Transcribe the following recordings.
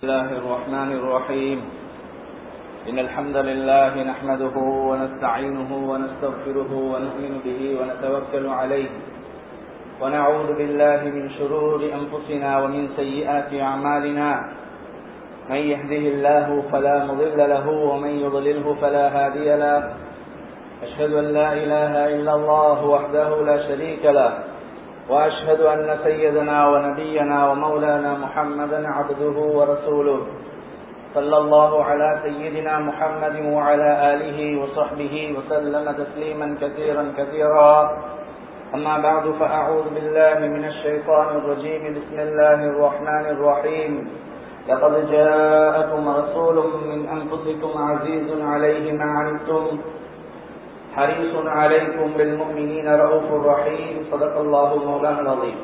الله الرحمن الرحيم إن الحمد لله نحمده ونستعينه ونستغفره ونؤمن به ونتوكل عليه ونعوذ بالله من شرور أنفسنا ومن سيئات أعمالنا من يهده الله فلا مضل له ومن يضلله فلا هادي له أشهد أن لا إله إلا الله وحده لا شريك له وأشهد أن سيدنا ونبينا ومولانا محمدا عبده ورسوله صلى الله على سيدنا محمد وعلى آله وصحبه وسلم تسليما كثيرا كثيرا أما بعد فأعوذ بالله من الشيطان الرجيم بسم الله الرحمن الرحيم لقد جاءكم رسول من أنفسكم عزيز عليه ما عنتم حريص عليكم بالمؤمنين رؤوف رحيم صدق الله مولانا العظيم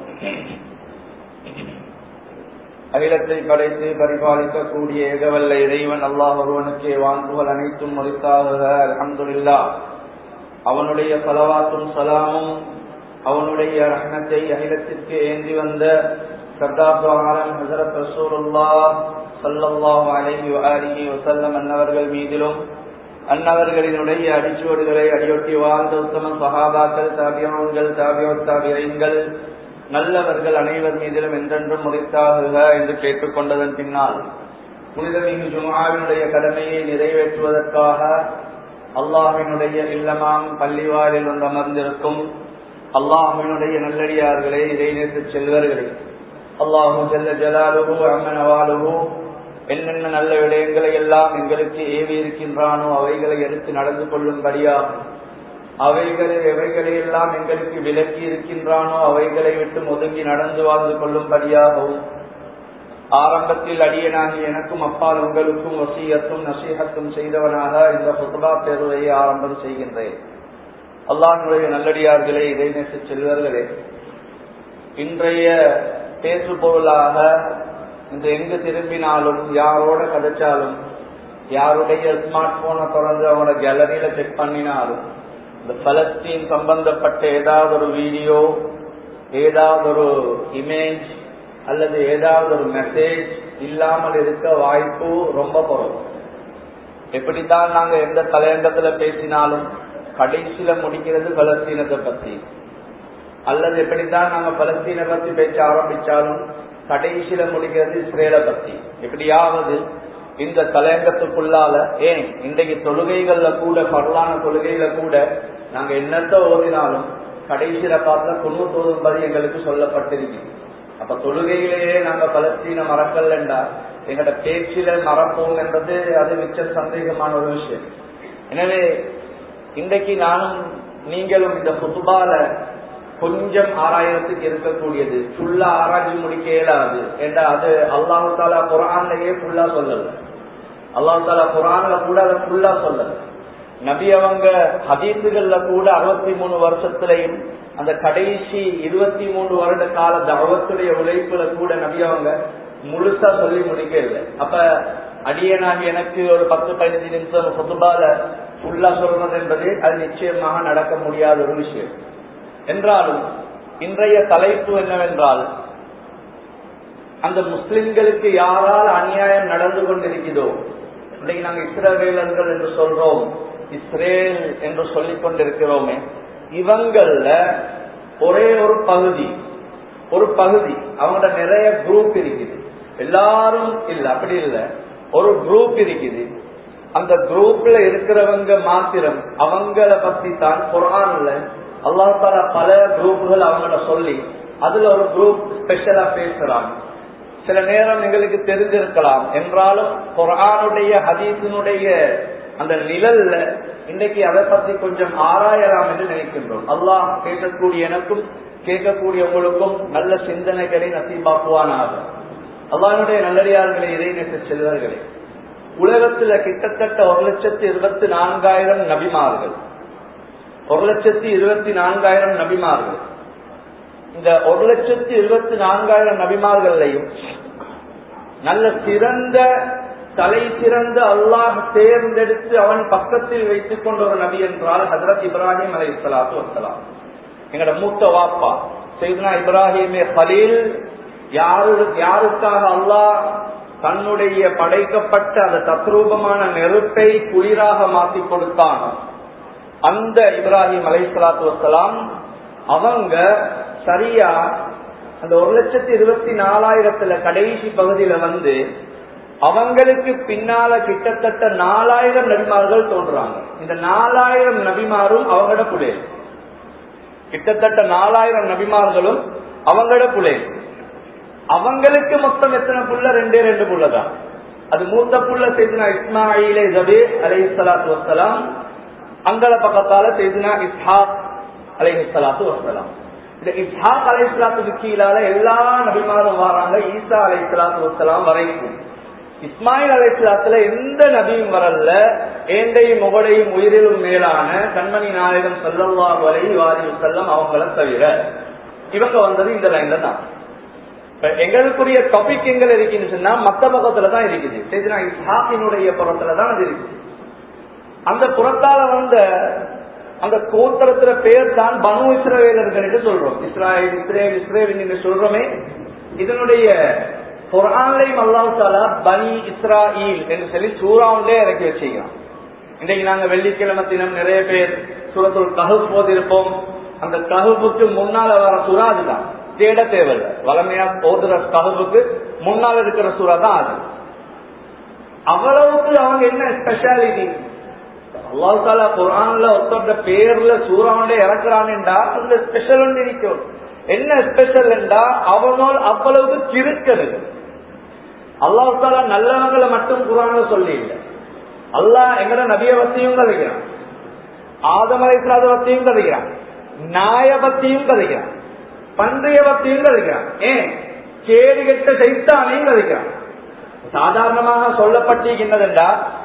அகிலத்தை படைத்து பரிபாலிக்கக்கூடிய ஏகவல்ல இறைவன் அல்லாஹ் ஒருவனுக்கே வாழ்ந்துகள் அனைத்தும் மறுத்தாக அலமதுல்லா அவனுடைய பலவாத்தும் சலாமும் அவனுடைய ரஹ்னத்தை அகிலத்திற்கு ஏந்தி வந்த சர்தாப்வாரம் ஹசரத் ரசூலுல்லா சல்லல்லாஹு அலைஹி அலிஹி வசல்லம் அன்னவர்கள் மீதிலும் அன்னவர்களினுடைய அடிச்சுவடுகளை அடியொட்டி வாழ்ந்த உத்தம சகாபாக்கள் தாபியங்கள் தாபியோ தாபியங்கள் நல்லவர்கள் அனைவர் மீதிலும் என்றென்றும் முறைத்தாகுக என்று கேட்டுக்கொண்டதன் பின்னால் புனிதமிகு ஜுமாவினுடைய கடமையை நிறைவேற்றுவதற்காக அல்லாஹினுடைய இல்லமாம் பள்ளிவாரில் வந்து அமர்ந்திருக்கும் அல்லாஹினுடைய நல்லடியார்களே இறைநேற்று செல்வர்களே அல்லாஹு ஜல்ல ஜலாலுகு அம்மனவாலுகு என்னென்ன நல்ல விடயங்களை எல்லாம் எங்களுக்கு ஏவி இருக்கின்றானோ அவைகளை எடுத்து நடந்து கொள்ளும்படியாகும் அவைகளை எவைகளை எல்லாம் எங்களுக்கு விலக்கி இருக்கின்றானோ அவைகளை விட்டு ஒதுங்கி நடந்து வாழ்ந்து கொள்ளும்படியாகவும் ஆரம்பத்தில் அடியனாகி எனக்கும் அப்பால் உங்களுக்கும் வசியத்தும் நசீகத்தும் செய்தவனாக இந்த புத்தபா தேர்வையை ஆரம்பம் செய்கின்றேன் அல்லாஹனுடைய நல்லடியார்களே இறைநேச செல்வர்களே இன்றைய பேசு பொருளாக இந்த எங்கு திரும்பினாலும் யாரோட கதைச்சாலும் யாருடைய ஸ்மார்ட் போனை தொடர்ந்து அவனோட கேலரியில செக் பண்ணினாலும் இந்த பலஸ்தீன் சம்பந்தப்பட்ட ஏதாவது ஒரு வீடியோ ஏதாவது ஒரு இமேஜ் அல்லது ஏதாவது ஒரு மெசேஜ் இல்லாமல் இருக்க வாய்ப்பு ரொம்ப குறைவு எப்படித்தான் நாங்க எந்த தலையங்கத்துல பேசினாலும் கடைசியில முடிக்கிறது பலஸ்தீனத்தை பத்தி அல்லது எப்படித்தான் நாங்க பலஸ்தீனை பத்தி பேச ஆரம்பிச்சாலும் கடைசியில முடிக்கிறது இஸ்ரேலை பத்தி எப்படியாவது இந்த தலையங்கத்துக்குள்ளால ஏன் இன்றைக்கு தொழுகைகள்ல கூட பரலான தொழுகையில கூட நாங்க என்னத்த ஓதினாலும் கடைசியில பார்த்தா தொண்ணூத்தோதும் பதி எங்களுக்கு சொல்லப்பட்டிருக்கு அப்ப தொழுகையிலேயே நாங்க பலஸ்தீன மறக்கலண்டா எங்கட பேச்சில மறப்போம் என்பது அது மிச்ச சந்தேகமான ஒரு விஷயம் எனவே இன்றைக்கு நானும் நீங்களும் இந்த புதுபால கொஞ்சம் ஆராயத்துக்கு இருக்கக்கூடியது ஃபுல்லா ஆராய்ச்சி முடிக்க இயலாது ஏண்டா அது அல்லாஹு தாலா குரான்லயே ஃபுல்லா சொல்லல அல்லாஹு தாலா குரான்ல கூட அதை ஃபுல்லா சொல்லல நபி அவங்க ஹதீசுகள்ல கூட அறுபத்தி மூணு வருஷத்துலையும் அந்த கடைசி இருபத்தி மூணு வருட கால தவத்துடைய உழைப்புல கூட நபி அவங்க முழுசா சொல்லி முடிக்க இல்லை அப்ப அடியனாகி எனக்கு ஒரு பத்து பதினஞ்சு நிமிஷம் சொத்துபால ஃபுல்லா சொல்றது என்பது அது நிச்சயமாக நடக்க முடியாத ஒரு விஷயம் என்றாலும் இன்றைய தலைப்பு என்னவென்றால் அந்த முஸ்லிம்களுக்கு யாரால் அநியாயம் நடந்து கொண்டிருக்கிறதோ இன்றைக்கு நாங்கள் இஸ்ரவேலர்கள் என்று சொல்றோம் இஸ்ரேல் என்று சொல்லிக் கொண்டிருக்கிறோமே இவங்கள ஒரே ஒரு பகுதி ஒரு பகுதி அவங்களோட நிறைய குரூப் இருக்குது எல்லாரும் இல்ல அப்படி இல்லை ஒரு குரூப் இருக்குது அந்த குரூப்ல இருக்கிறவங்க மாத்திரம் அவங்கள பத்தி தான் குரான்ல அல்லாஹால பல குரூப்புகள் அவங்கள சொல்லி அதுல ஒரு குரூப் ஸ்பெஷலா பேசுறாங்க சில நேரம் எங்களுக்கு தெரிஞ்சிருக்கலாம் என்றாலும் குரானுடைய ஹதீஸினுடைய அந்த நிழல்ல இன்னைக்கு அதை பத்தி கொஞ்சம் ஆராயலாம் என்று நினைக்கின்றோம் அல்லாஹ் கேட்கக்கூடிய எனக்கும் கேட்கக்கூடிய உங்களுக்கும் நல்ல சிந்தனைகளை நசீபாக்குவானாக அல்லாஹனுடைய நல்லடியார்களை இறைநேற்ற செல்வர்களே உலகத்துல கிட்டத்தட்ட ஒரு லட்சத்தி இருபத்தி நான்காயிரம் நபிமார்கள் ஒரு லட்சத்தி இருபத்தி நான்காயிரம் நபிமார்கள் இந்த ஒரு லட்சத்தி இருபத்தி நான்காயிரம் நபிமார்களையும் நல்ல சிறந்த தலை சிறந்த அல்லாஹ் தேர்ந்தெடுத்து அவன் பக்கத்தில் வைத்துக் கொண்ட ஒரு நபி என்றால் ஹசரத் இப்ராஹிம் அலை இஸ்லாத்து வசலாம் எங்கட மூத்த வாப்பா செய்தனா இப்ராஹிமே ஹலீல் யாரு யாருக்காக அல்லாஹ் தன்னுடைய படைக்கப்பட்ட அந்த தத்ரூபமான நெருப்பை குளிராக மாற்றி கொடுத்தான் அந்த இப்ராஹிம் அலை சலாத்து வசலாம் அவங்க சரியா அந்த ஒரு லட்சத்தி இருபத்தி நாலாயிரத்துல கடைசி பகுதியில வந்து அவங்களுக்கு பின்னால கிட்டத்தட்ட நாலாயிரம் நபிமார்கள் தோன்றாங்க இந்த நாலாயிரம் நபிமாரும் அவங்களோட புலே கிட்டத்தட்ட நாலாயிரம் நபிமார்களும் அவங்களோட புலே அவங்களுக்கு மொத்தம் எத்தனை புள்ள ரெண்டே ரெண்டு புள்ள தான் அது மூத்த புள்ள செய்தினா இஸ்மாயிலே ஜபே அலை சலாத்து வசலாம் அங்கள பக்கத்தால செய்தினா இஸ்ஹாக் அலை சலாத்து வசலாம் இந்த இஸ்ஹாக் அலை சலாத்துக்கு கீழால எல்லா நபிமாரும் வராங்க ஈசா அலை சலாத்து வசலாம் வரைக்கும் இஸ்மாயில் அலைஸ்லாத்துல எந்த நபியும் வரல ஏண்டையும் முகடையும் உயிரிலும் மேலான கண்மணி நாயகம் செல்லல்லா வரை வாரி செல்லம் அவங்கள தவிர இவங்க வந்தது இந்த லைன்ல தான் எங்களுக்குரிய டாபிக் எங்க இருக்குன்னு சொன்னா மத்த பக்கத்துல தான் இருக்குது சரினா இஸ்ஹாக்கினுடைய புறத்துல தான் அது இருக்குது அந்த புறத்தால வந்த அந்த கோத்திரத்துல பேர் தான் பனு இஸ்ரவேலர்கள் என்று சொல்றோம் இஸ்ராயல் இஸ்ரேல் இஸ்ரேல் என்று சொல்றோமே இதனுடைய குரான்லையும் அல்லாஹ் தாலா பனி இஸ்ராயில் என்று சொல்லி சூறாவுண்டே இறக்கி வச்சுக்கலாம் இன்றைக்கு நாங்க வெள்ளிக்கிழமை தினம் நிறைய பேர் சூரத்துள் கஹுப் போதிருப்போம் அந்த கஹுப்புக்கு முன்னால வர சூறா அதுதான் தேட தேவையில்லை வளமையா ஓதுற கஹுப்புக்கு முன்னால இருக்கிற சூறா தான் அது அவ்வளவுக்கு அவங்க என்ன ஸ்பெஷாலிட்டி அல்லாஹ் தாலா குரான்ல ஒருத்தோட பேர்ல சூறாவுண்டே இறக்குறான்டா அந்த ஸ்பெஷல் ஒன்று இருக்கும் என்ன ஸ்பெஷல் என்றா அவனோல் அவ்வளவுக்கு கிருக்கிறது அல்லாஹால நல்லவங்களை மட்டும் குரான சொல்லி இல்லை அல்லாஹ் எங்கட நபிய பத்தியும் கதைக்கிறான் ஆதமலை பத்தியும் கதைக்கிறான் நாய பத்தியும் கதைக்கிறான் பன்றிய பத்தியும் கதைக்கிறான் ஏன் கேடு கெட்ட சைத்தானையும் கதைக்கிறான் சாதாரணமாக சொல்லப்பட்டிருக்கின்றதென்றா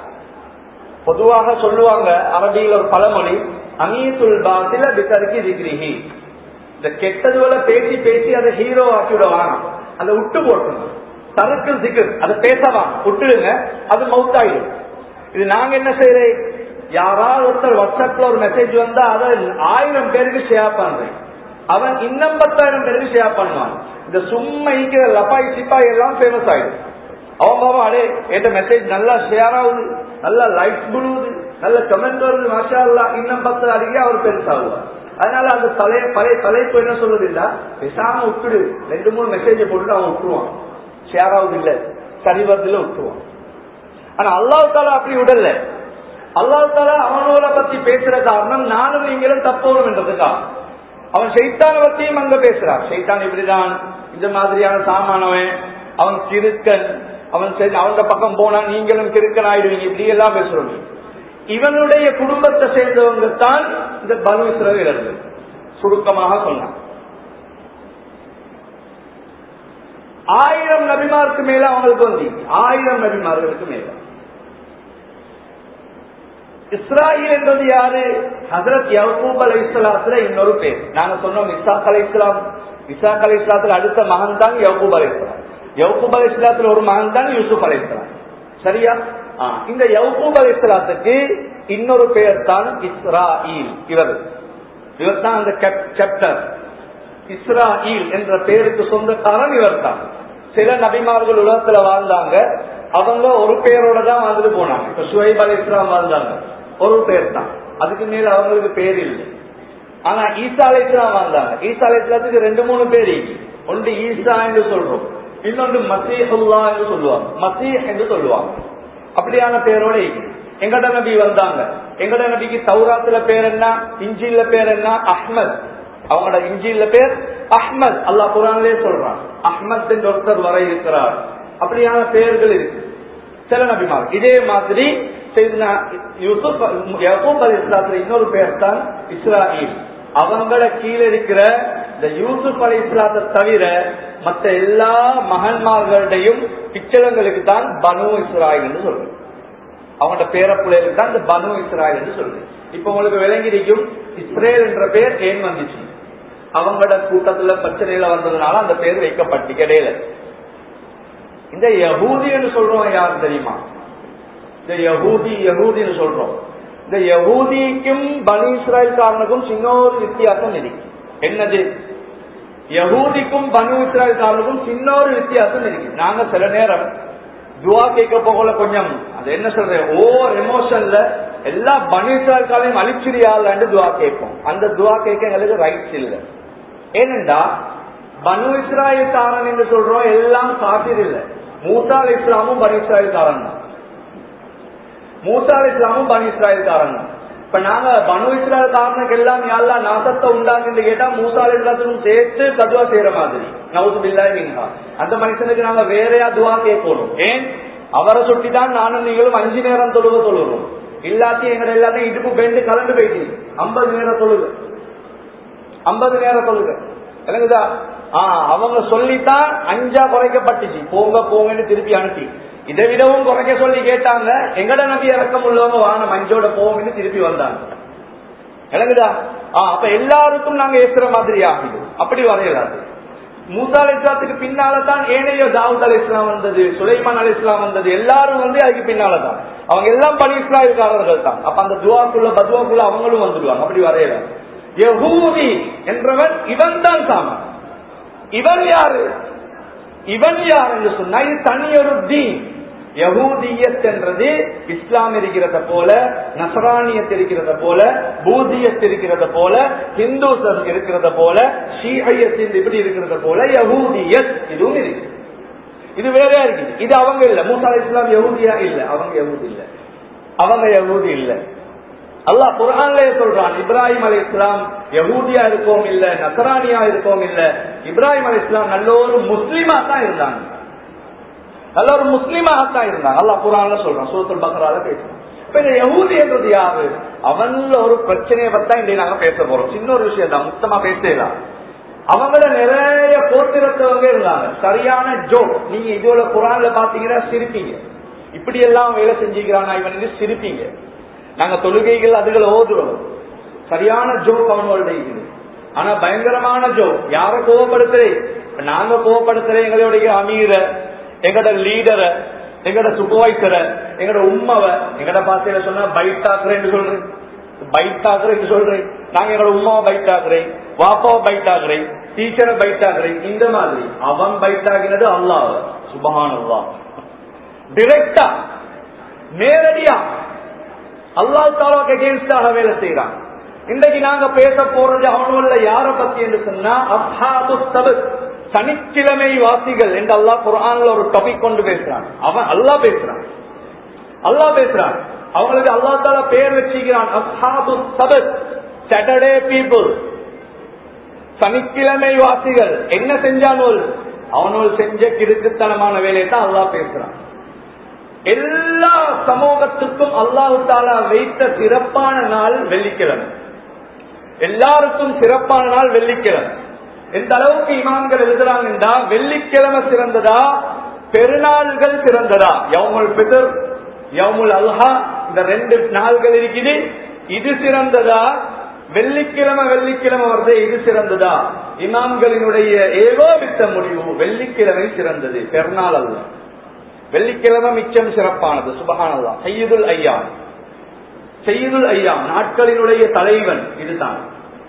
பொதுவாக சொல்லுவாங்க அரபியில் ஒரு பழமொழி அமீசுல் பாசில பித்தருக்கு திக்ரிஹி இந்த கெட்டதுவல பேசி பேசி அதை ஹீரோ ஆக்கி விடுவாங்க அதை விட்டு போட்டணும் சரக்கு சிக்கர் அதை பேசவான் விட்டுடுங்க அது மவுத்தாயிடும் இது நாங்க என்ன செய்யறேன் யாராவது ஒருத்தர் வாட்ஸ்அப்ல ஒரு மெசேஜ் வந்தா அதை ஆயிரம் பேருக்கு ஷேர் பண்றேன் அவன் இன்னும் பத்தாயிரம் பேருக்கு ஷேர் பண்ணுவான் இந்த சும்மா இருக்கிற லப்பாய் சிப்பாய் எல்லாம் ஃபேமஸ் ஆயிடும் அவன் பாபா அடே என் மெசேஜ் நல்லா ஷேர் ஆகுது நல்லா லைட்ஸ் விழுவுது நல்ல கமெண்ட் வருது மாஷா அல்லா இன்னும் பத்து அடிக்கே அவர் பெருசாகுவார் அதனால அந்த தலை பழைய தலைப்பு என்ன சொல்றது இல்ல பேசாம விட்டுடு ரெண்டு மூணு மெசேஜ் போட்டுட்டு அவன் விட்டுருவான் ஷேர் ஆகுது இல்ல சரிவரத்துல விட்டுருவான் ஆனா அல்லாஹ் தாலா அப்படி விடல அல்லாஹ் தாலா அவனோட பத்தி பேசுற காரணம் நானும் நீங்களும் தப்போரும் என்றதுக்காக அவன் சைத்தான பத்தியும் அங்க பேசுறான் சைத்தான் இப்படிதான் இந்த மாதிரியான சாமானவன் அவன் கிருக்கன் அவன் சரி அவங்க பக்கம் போனா நீங்களும் கிருக்கன் ஆயிடுவீங்க இப்படி எல்லாம் பேசுறோம் இவனுடைய குடும்பத்தை சேர்ந்தவங்க தான் இந்த பனு இஸ்ரவேலர்கள் சுருக்கமாக சொன்னான் ஆயிரம் நபிமாருக்கு மேல அவங்களுக்கு வந்து ஆயிரம் நபிமார்களுக்கு மேல இஸ்ராயில் என்பது யாரு ஹசரத் யவூப் அலை இஸ்லாத்துல இன்னொரு பேர் நாங்க சொன்னோம் இசாக் அலை இஸ்லாம் இசாக் அலை இஸ்லாத்துல அடுத்த மகன் தான் யவூப் அலை இஸ்லாம் யவூப் அலை இஸ்லாத்துல ஒரு மகன் தான் யூசுப் அலை இஸ்லாம் சரியா இந்த யவூப் அலை இஸ்லாத்துக்கு இன்னொரு பெயர் தான் இஸ்ராயில் இவர் இவர் தான் அந்த சாப்டர் இஸ்ராயில் என்ற பெயருக்கு சொந்தக்காரன் இவர் தான் சில நபிமார்கள் உலகத்துல வாழ்ந்தாங்க அவங்க ஒரு பெயரோட தான் வாழ்ந்துட்டு போனாங்க இப்ப சுவைப் அலி இஸ்லாம் வாழ்ந்தாங்க ஒரு பேர் தான் அதுக்கு மேல அவங்களுக்கு பேர் இல்லை ஆனா ஈசா அலி இஸ்லாம் வாழ்ந்தாங்க ஈசா அலி இஸ்லாத்துக்கு ரெண்டு மூணு பேர் ஒன்று ஈசா என்று சொல்றோம் இன்னொன்று மசீஹுல்லா என்று சொல்லுவாங்க மசீஹ் என்று சொல்லுவாங்க அப்படியான பேரோட எங்கட நபி வந்தாங்க எங்கட நபிக்கு சௌராத்துல பேர் என்ன இஞ்சில பேர் என்ன அஹ்மத் அவங்களோட இஞ்சில பேர் அஹ்மத் அல்லாஹ் குரான்லே சொல்றான் அஹ்மத் என்று ஒருத்தர் வர இருக்கிறார் அப்படியான பெயர்கள் இருக்கு சில நபிமார் இதே மாதிரி யூசுப் அலி இஸ்லாத்துல இன்னொரு பேர் தான் இஸ்ராயில் அவங்கள கீழே இருக்கிற இந்த யூசுப் அலி இஸ்லாத்தை தவிர மற்ற எல்லா மகன்மார்களுடையும் பிச்சளங்களுக்கு தான் பனு இஸ்ராயில் என்று சொல்றேன் அவங்களோட பேர பிள்ளைகளுக்கு தான் இந்த பனு இஸ்ராயில் என்று சொல்றேன் இப்ப உங்களுக்கு விளங்கிடிக்கும் இஸ்ரேல் என்ற பெயர் ஏன் வந்துச்சு அவங்களோட கூட்டத்துல பிரச்சனையில வந்ததுனால அந்த பேர் வைக்கப்பட்டு இடையில இந்த யகூதி என்று சொல்றோம் யாரு தெரியுமா இந்த யகூதி யகூதின்னு சொல்றோம் இந்த யகூதிக்கும் பனி இஸ்ராயல்காரனுக்கும் சின்ன ஒரு வித்தியாசம் இருக்கு என்னது யகூதிக்கும் பனு இஸ்ராயல்காரனுக்கும் சின்ன ஒரு வித்தியாசம் இருக்கு நாங்க சில நேரம் துவா கேட்க போகல கொஞ்சம் அது என்ன சொல்றேன் ஓவர் எமோஷன்ல எல்லா பனீசாக்காலையும் அழிச்சிரியாலன்னு துவா கேட்போம் அந்த துவா கேட்க எங்களுக்கு ரைட்ஸ் இல்லை ஏனென்றா பனு இஸ்ராயல் காரன் என்று சொல்றோம் எல்லாம் காப்பீர் இல்லை மூசா அலி இஸ்லாமும் பனு இஸ்ராயல் காரன் தான் மூசா அலி இஸ்லாமும் பனு இஸ்ராயல் காரன் தான் இப்ப நாங்க பனு இஸ்ராயல் காரனுக்கு எல்லாம் யாழ்லா நாசத்தை உண்டாக்குன்னு கேட்டா மூசா அலி இஸ்லாத்துக்கும் சேர்த்து கதுவா செய்யற மாதிரி நவுது பில்லா நீங்க அந்த மனுஷனுக்கு நாங்க வேறையா துவா கேட்கணும் ஏன் அவரை சுட்டி தான் நானும் நீங்களும் அஞ்சு நேரம் தொழுக தொழுகிறோம் இல்லாத்தையும் எங்களை எல்லாத்தையும் இடுப்பு பெண்டு கலந்து போயிட்டு ஐம்பது நேரம் தொழுக ஐம்பது நேரம் தொழுக எனக்குதா ஆஹ் அவங்க சொல்லித்தான் அஞ்சா குறைக்கப்பட்டுச்சு போங்க போங்கன்னு திருப்பி அனுப்பி இதை விடவும் குறைக்க சொல்லி கேட்டாங்க எங்கட நபி இறக்கம் உள்ளவங்க வாங்க மஞ்சோட போங்கன்னு திருப்பி வந்தாங்க எனக்குதா ஆஹ் அப்ப எல்லாருக்கும் நாங்க ஏசுற மாதிரி ஆகுது அப்படி வரையலாது மூசா அலி இஸ்லாத்துக்கு பின்னால தான் ஏனைய தாவூத் அலி இஸ்லாம் வந்தது சுலைமான் அலி இஸ்லாம் வந்தது எல்லாரும் வந்து அதுக்கு பின்னால தான் அவங்க எல்லாம் பனி இஸ்லாமியக்காரர்கள் தான் அப்ப அந்த துவாக்குள்ள பத்வாக்குள்ள அவங்களும் வந்துடுவாங்க அப்படி வரையல யஹூதி என்றவன் இவன் தான் சாமன் இவன் யாரு இவன் யார் என்று சொன்னா இது தனியொரு தீன் யகூதியத் என்றது இஸ்லாம் இருக்கிறத போல நசரானியத் இருக்கிறத போல பூதியத் இருக்கிறத போல ஹிந்துசம் இருக்கிறத போல ஷீஹையத் இப்படி இருக்கிறத போல யகூதியத் இதுவும் இருக்கு இது வேறையா இருக்குது இது அவங்க இல்ல மூசா இஸ்லாம் யகூதியா இல்ல அவங்க யகூதி இல்ல அவங்க யகூதி இல்ல அல்லாஹ் குரான்லயே சொல்றான் இப்ராஹிம் அலி இஸ்லாம் யகூதியா இருக்கவும் இல்ல நசரானியா இருக்கவும் இல்ல இப்ராஹிம் அலி இஸ்லாம் நல்ல ஒரு முஸ்லீமா தான் இருந்தாங்க நல்ல ஒரு முஸ்லீமாகத்தான் இருந்தாங்க அல்லாஹ் குரான்ல சொல்றான் சூரத்துல் பக்ரால பேசுறோம் இப்ப இந்த யகூதி என்றது யாரு அவன்ல ஒரு பிரச்சனையை பத்தி இன்றைய நாங்க பேச போறோம் சின்ன ஒரு விஷயம் தான் மொத்தமா பேசலாம் அவங்கள நிறைய போட்டிருத்தவங்க இருந்தாங்க சரியான ஜோ நீங்க இதோட குரான்ல பாத்தீங்கன்னா சிரிப்பீங்க இப்படி எல்லாம் வேலை செஞ்சுக்கிறானா இவன் சிரிப்பீங்க நாங்க தொழுகைகள் அதுகளை ஓதுறோம் சரியான ஜோக் அவனோட இருக்குது ஆனா பயங்கரமான ஜோ யார கோவப்படுத்துறே நாங்க கோவப்படுத்துற எங்களுடைய அமீர எங்கட லீடரை எங்கட சூப்பர்வைசரை எங்கட உண்மவை எங்கட பாசையில சொன்னா பைட்டாக்குறேன்னு சொல்றேன் பைட்டாக்குறேன்னு சொல்றேன் நாங்க எங்களோட உமாவை பைட்டாக்குறேன் வாப்பாவை பைட்டாக்குறேன் டீச்சரை பைட்டாக்குறேன் இந்த மாதிரி அவன் பைட்டாகினது அல்லாஹ் சுபஹான் அல்லா டிரெக்டா நேரடியா அல்லாஹ் தாலாக்கு அகேன்ஸ்டாக வேலை செய்யறான் இன்றைக்கு நாங்க பேச போறது அவனுள்ள யார பத்தி என்று சொன்னா அப்ஹாபு சபத் சனிக்கிழமை வாசிகள் என்று அல்லாஹ் குரான்ல ஒரு டாபிக் கொண்டு பேசுறான் அவன் அல்லாஹ் பேசுறான் அல்லாஹ் பேசுறான் அவங்களுக்கு அல்லா தாலா பேர் வச்சுக்கிறான் அப்ஹாபு சபத் சாட்டர்டே பீப்புள் சனிக்கிழமை வாசிகள் என்ன செஞ்சானோல் அவனோல் செஞ்ச கிறுக்குத்தனமான வேலையை தான் அல்லாஹ் பேசுறான் எல்லா சமூகத்துக்கும் அல்லாஹு தாலா வைத்த சிறப்பான நாள் வெள்ளிக்கிழமை எல்லாருக்கும் சிறப்பான நாள் வெள்ளிக்கிழமை எந்த அளவுக்கு இமாம்கள் எழுதுறாங்கன்னா வெள்ளிக்கிழமை சிறந்ததா பெருநாள்கள் சிறந்ததா யவுமுல் பிதர் யவுமுல் அல்ஹா இந்த ரெண்டு நாள்கள் இருக்குது இது சிறந்ததா வெள்ளிக்கிழமை வெள்ளிக்கிழமை வருது இது சிறந்ததா இமாம்களினுடைய ஏகோபித்த முடிவு வெள்ளிக்கிழமை சிறந்தது பெருநாள் அல்ல வெள்ளிக்கிழமை மிச்சம் சிறப்பானது சுபகானதா செய்யுதுல் ஐயா செய்யுதுல் ஐயா நாட்களினுடைய தலைவன் இதுதான்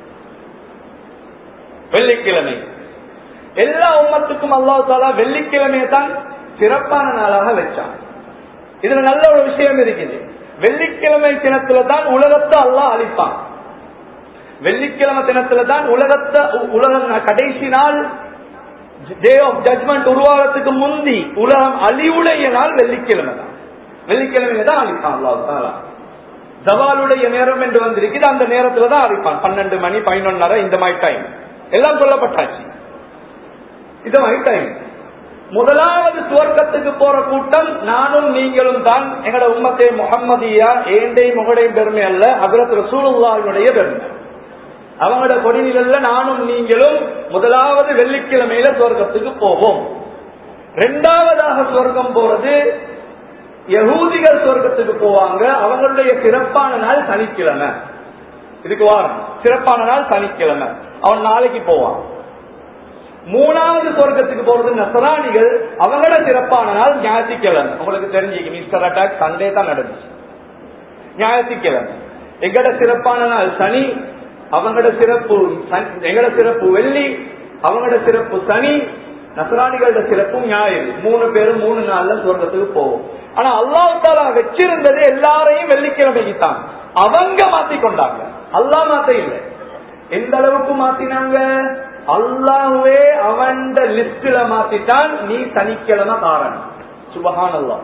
வெள்ளிக்கிழமை எல்லா உம்மத்துக்கும் அல்லாஹ் தாலா வெள்ளிக்கிழமையை தான் சிறப்பான நாளாக வச்சான் இதுல நல்ல ஒரு விஷயம் இருக்குது வெள்ளிக்கிழமை தினத்துல தான் உலகத்தை அல்லாஹ் அழிப்பான் வெள்ளிக்கிழமை தினத்துல தான் உலகத்தை உலகம் கடைசி நாள் டே ஆஃப் ஜட்மெண்ட் உருவாகிறதுக்கு முந்தி உலகம் அழிவுடைய நாள் வெள்ளிக்கிழமை தான் வெள்ளிக்கிழமை தான் அழிப்பான் அல்லாஹ் தாலா தவாலுடைய நேரம் என்று வந்திருக்குது அந்த நேரத்துல தான் அழிப்பான் பன்னெண்டு மணி பதினொன்னரை இந்த மாதிரி டைம் எல்லாம் சொல்லப்பட்டாச்சு இது மாதிரி டைம் முதலாவது துவர்க்கத்துக்கு போற கூட்டம் நானும் நீங்களும் தான் எங்கட உம்மத்தே முகம்மதியா ஏண்டை முகடை பெருமை அல்ல ஹசரத் ரசூலுல்லாவினுடைய பெருமை அவங்களோட கொடிநில நானும் நீங்களும் முதலாவது வெள்ளிக்கிழமையில சுவர்க்கத்துக்கு போவோம் ரெண்டாவதாக சுவர்க்கம் போறது யகூதிகள் சுவர்க்கத்துக்கு போவாங்க அவங்களுடைய சிறப்பான நாள் சனிக்கிழமை இதுக்கு வாரம் சிறப்பான நாள் சனிக்கிழமை அவன் நாளைக்கு போவான் மூணாவது சொர்க்கத்துக்கு போறது நசராணிகள் அவங்களோட சிறப்பான நாள் ஞாயிற்றுக்கிழமை உங்களுக்கு தெரிஞ்சுக்கு மிஸ்டர் அட்டாக் சண்டே தான் நடந்துச்சு ஞாயிற்றுக்கிழமை எங்கட சிறப்பான நாள் சனி அவங்களோட சிறப்பு எங்கட சிறப்பு வெள்ளி அவங்களோட சிறப்பு சனி நசராணிகளோட சிறப்பும் ஞாயிறு மூணு பேரும் மூணு நாள்ல சொர்க்கத்துக்கு போவோம் ஆனா அல்லாஹால வச்சிருந்தது எல்லாரையும் வெள்ளிக்கிழமைக்கு தான் அவங்க மாத்தி கொண்டாங்க அல்லா மாத்த இல்லை எந்த அளவுக்கு மாத்தினாங்க அல்லாஹ்வே அவன் லிஸ்ட்ல மாத்திட்டான் நீ சனிக்கிழமை காரணம் சுபஹான் அல்லா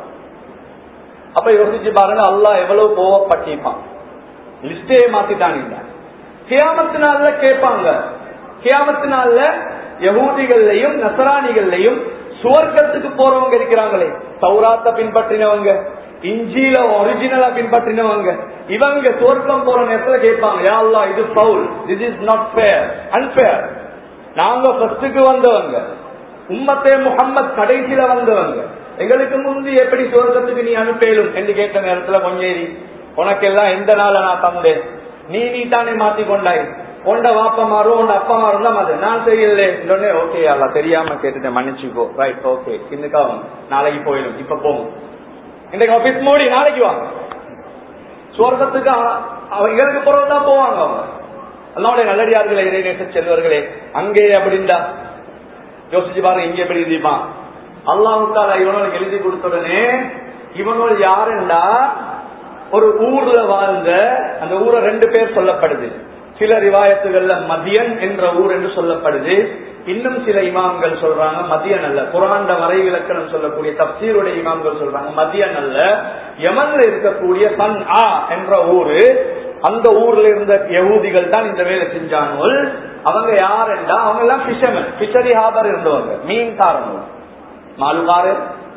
அப்ப யோசிச்சு பாருங்க அல்லாஹ் எவ்வளவு கோவப்பட்டிருப்பான் லிஸ்டே மாத்திட்டான் இல்ல கியாமத்து நாள்ல கேட்பாங்க கியாமத்து நாள்ல யகூதிகள்லையும் நசராணிகள்லையும் சுவர்க்கத்துக்கு போறவங்க இருக்கிறாங்களே சௌராத்த பின்பற்றினவங்க இஞ்சியில ஒரிஜினலா பின்பற்றினவங்க இவங்க சுவர்க்கம் போற நேரத்துல கேட்பாங்க யா அல்லாஹ் இது foul this is not fair unfair நாங்க ஃபர்ஸ்டுக்கு வந்தவங்க உம்மத்தே முகம்மது கடைசியில வந்தவங்க எங்களுக்கு முந்தி எப்படி சுவர்க்கத்துக்கு நீ அனுப்பேலும் என்று கேட்ட நேரத்துல கொஞ்சேரி உனக்கெல்லாம் எந்த நாள நான் தந்தேன் நீ நீ தானே மாத்தி கொண்டாய் உண்ட வாப்பா மாறும் உண்ட அப்பா மாறும் தான் மாதிரி நான் செய்யல இன்னொன்னே ஓகே அல்ல தெரியாம கேட்டுட்டேன் மன்னிச்சுக்கோ ரைட் ஓகே இன்னைக்காவும் நாளைக்கு போயிடும் இப்ப போகும் இன்றைக்கு ஆபீஸ் மூடி நாளைக்கு வாங்க சுவர்க்கத்துக்கு அவங்களுக்கு பிறகுதான் போவாங்க அவங்க அல்லாவுடைய நல்லடியார்களே இறைநேச செல்வர்களே அங்கே அப்படின்டா யோசிச்சு பாருங்க இங்க எப்படி எழுதிப்பான் அல்லாஹால இவனுக்கு எழுதி கொடுத்த உடனே இவனோட யாருண்டா ஒரு ஊர்ல வாழ்ந்த அந்த ஊரை ரெண்டு பேர் சொல்லப்படுது சில ரிவாயத்துகள்ல மதியன் என்ற ஊர் என்று சொல்லப்படுது இன்னும் சில இமாம்கள் சொல்றாங்க மதியன் அல்ல குராண்ட வரை விளக்கணம் சொல்லக்கூடிய தப்சீருடைய இமாம்கள் சொல்றாங்க மதியன் அல்ல யமன்ல இருக்கக்கூடிய சன் ஆ என்ற ஊரு அந்த ஊர்ல இருந்த யகூதிகள் தான் இந்த வேலை செஞ்சானுவல் அவங்க யாருண்டா அவங்க எல்லாம் பிஷர்மன் பிஷரி ஹாபர் இருந்தவங்க மீன் காரணம் மாலுகாரு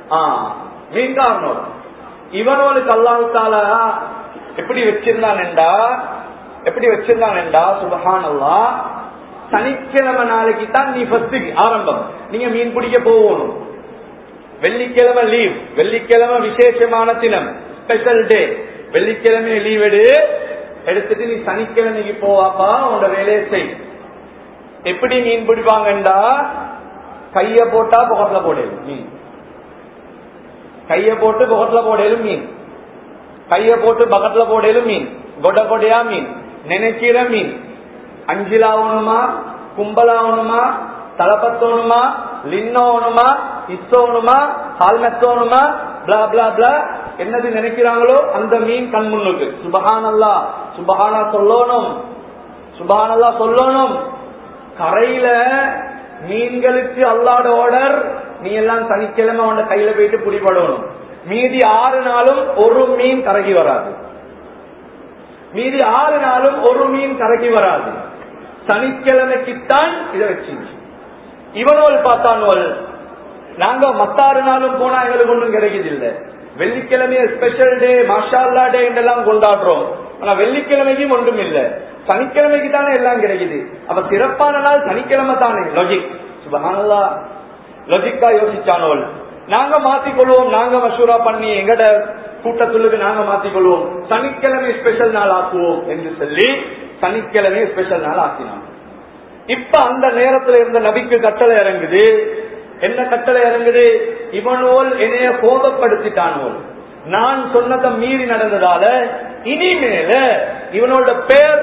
மீன் காரணம் இவனோனுக்கு அல்லாஹால எப்படி வச்சிருந்தான் என்றா எப்படி வச்சிருந்தான் என்றா சுபஹான் அல்லா சனிக்கிழமை நாளைக்கு தான் நீ ஃபர்ஸ்ட் ஆரம்பம் நீங்க மீன் பிடிக்க போகணும் வெள்ளிக்கிழமை லீவ் வெள்ளிக்கிழமை விசேஷமான தினம் ஸ்பெஷல் டே வெள்ளிக்கிழமை லீவ் எடு எடுத்துட்டு நீ சனிக்கிழமைக்கு போவாப்பா உன்னோட வேலையை செய் எப்படி மீன் பிடிப்பாங்கண்டா கைய போட்டா புகத்துல போடலும் மீன் கைய போட்டு புகத்துல போடலும் மீன் கைய போட்டு பக்கத்துல போடலும் மீன் கொட கொடையா மீன் நினைக்கிற மீன் அஞ்சிலாவணுமா கும்பலாவணுமா தலப்பத்தோணுமா லின்னோணுமா இத்தோணுமா ஹால்மெத்தோணுமா பிளா பிளா பிளா என்னது நினைக்கிறாங்களோ அந்த மீன் கண் முன்னுக்கு சுபஹானல்லா சுபஹானா சொல்லணும் சுபஹானல்லா சொல்லணும் கரையில மீன்களுக்கு அல்லாட ஆர்டர் நீ எல்லாம் சனிக்கிழமை அவன கையில போயிட்டு பிடிபடணும் மீதி ஆறு நாளும் ஒரு மீன் கரைக்கு வராது மீதி ஆறு நாளும் ஒரு மீன் கரைக்கு வராது சனிக்கிழமைக்குத்தான் இதை வச்சிருச்சு இவனோல் பார்த்தானோல் நாங்க மத்தாறு நாளும் போனா எங்களுக்கு ஒன்றும் கிடைக்குது இல்ல வெள்ளிக்கிழமைய ஸ்பெஷல் டே மாஷால்லா டே என்றெல்லாம் கொண்டாடுறோம் ஆனா வெள்ளிக்கிழமைக்கும் ஒன்றும் இல்ல சனிக்கிழமைக்கு தானே எல்லாம் கிடைக்குது அப்ப சிறப்பான நாள் சனிக்கிழமை தானே லாஜிக் சுபஹானல்லா லாஜிக்கா யோசிச்சானோல் நாங்க மாத்திக்கொள்வோம் நாங்க மசூரா பண்ணி எங்கட கூட்டத்துள்ளுக்கு நாங்க மாத்திக்கொள்வோம் சனிக்கிழமை ஸ்பெஷல் நாள் ஆக்குவோம் என்று சொல்லி சனிக்கிழமை ஸ்பெஷல் நாள் ஆக்கினான் இப்ப அந்த நேரத்துல இருந்த நபிக்கு கட்டளை இறங்குது என்ன கட்டளை இறங்குது இவனோல் என்னைய கோபப்படுத்திட்டானோல் நான் சொன்னதை மீறி நடந்ததால இனிமேல இவனோட பேர்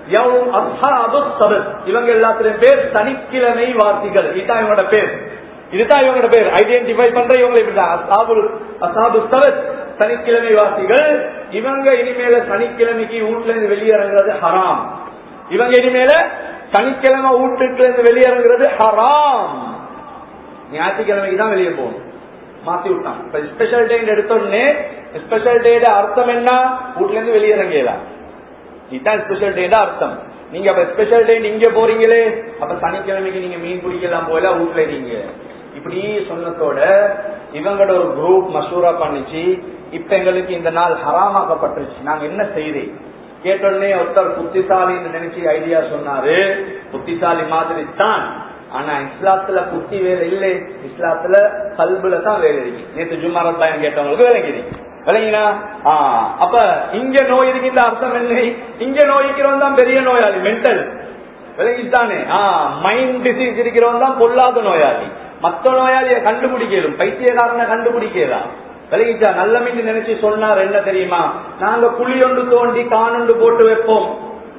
இவங்க எல்லாத்திலும் பேர் சனிக்கிழமை வாசிகள் இதுதான் இவனோட பேர் இதுதான் இவங்களோட பேர் ஐடென்டிஃபை பண்ற இவங்க இப்படிதான் அசாபுல் அசாபு சபத் சனிக்கிழமை வாசிகள் இவங்க இனிமேல சனிக்கிழமைக்கு வீட்டுல இருந்து வெளியிறங்குறது ஹராம் இவங்க இனிமேல சனிக்கிழமை வீட்டுல இருந்து வெளியிறங்குறது ஹராம் ஞாயிற்றுக்கிழமைக்கு தான் வெளியே போகணும் மாத்தி விட்டான் இப்ப ஸ்பெஷல் டே எடுத்த உடனே ஸ்பெஷல் டே அர்த்தம் என்ன வீட்டுல இருந்து வெளியிறங்கலாம் இதுதான் ஸ்பெஷல் டே அர்த்தம் நீங்க அப்ப ஸ்பெஷல் டே இங்க போறீங்களே அப்ப சனிக்கிழமைக்கு நீங்க மீன் பிடிக்கலாம் போல வீட்டுல நீங்க இப்படி சொன்னதோட இவங்களோட ஒரு குரூப் மசூரா பண்ணிச்சு இப்ப எங்களுக்கு இந்த நாள் ஹராமாக்கப்பட்டுருச்சு நாங்க என்ன செய்தேன் கேட்டோடனே ஒருத்தர் புத்திசாலின்னு நினைச்சு ஐடியா சொன்னாரு புத்திசாலி மாதிரி தான் ஆனா இஸ்லாத்துல புத்தி வேலை இல்லை இஸ்லாத்துல கல்புல தான் வேலை இருக்கு நேற்று ஜும்மா ரத்தாயன் கேட்டவங்களுக்கு விளங்கிது விளங்கினா அப்ப இங்க நோய் இருக்கின்ற அர்த்தம் என்ன இங்க நோய் இருக்கிறவன் தான் பெரிய நோயாளி மென்டல் விளங்கிட்டானே மைண்ட் டிசீஸ் இருக்கிறவன் தான் பொல்லாத நோயாளி மத்த நோயாளியை கண்டுபிடிக்கலும் பைத்தியக்காரனை கண்டுபிடிக்கலாம் விலகிச்சா நல்ல மீன் நினைச்சு சொன்னார் என்ன தெரியுமா நாங்க குழியொண்டு தோண்டி காணுண்டு போட்டு வைப்போம்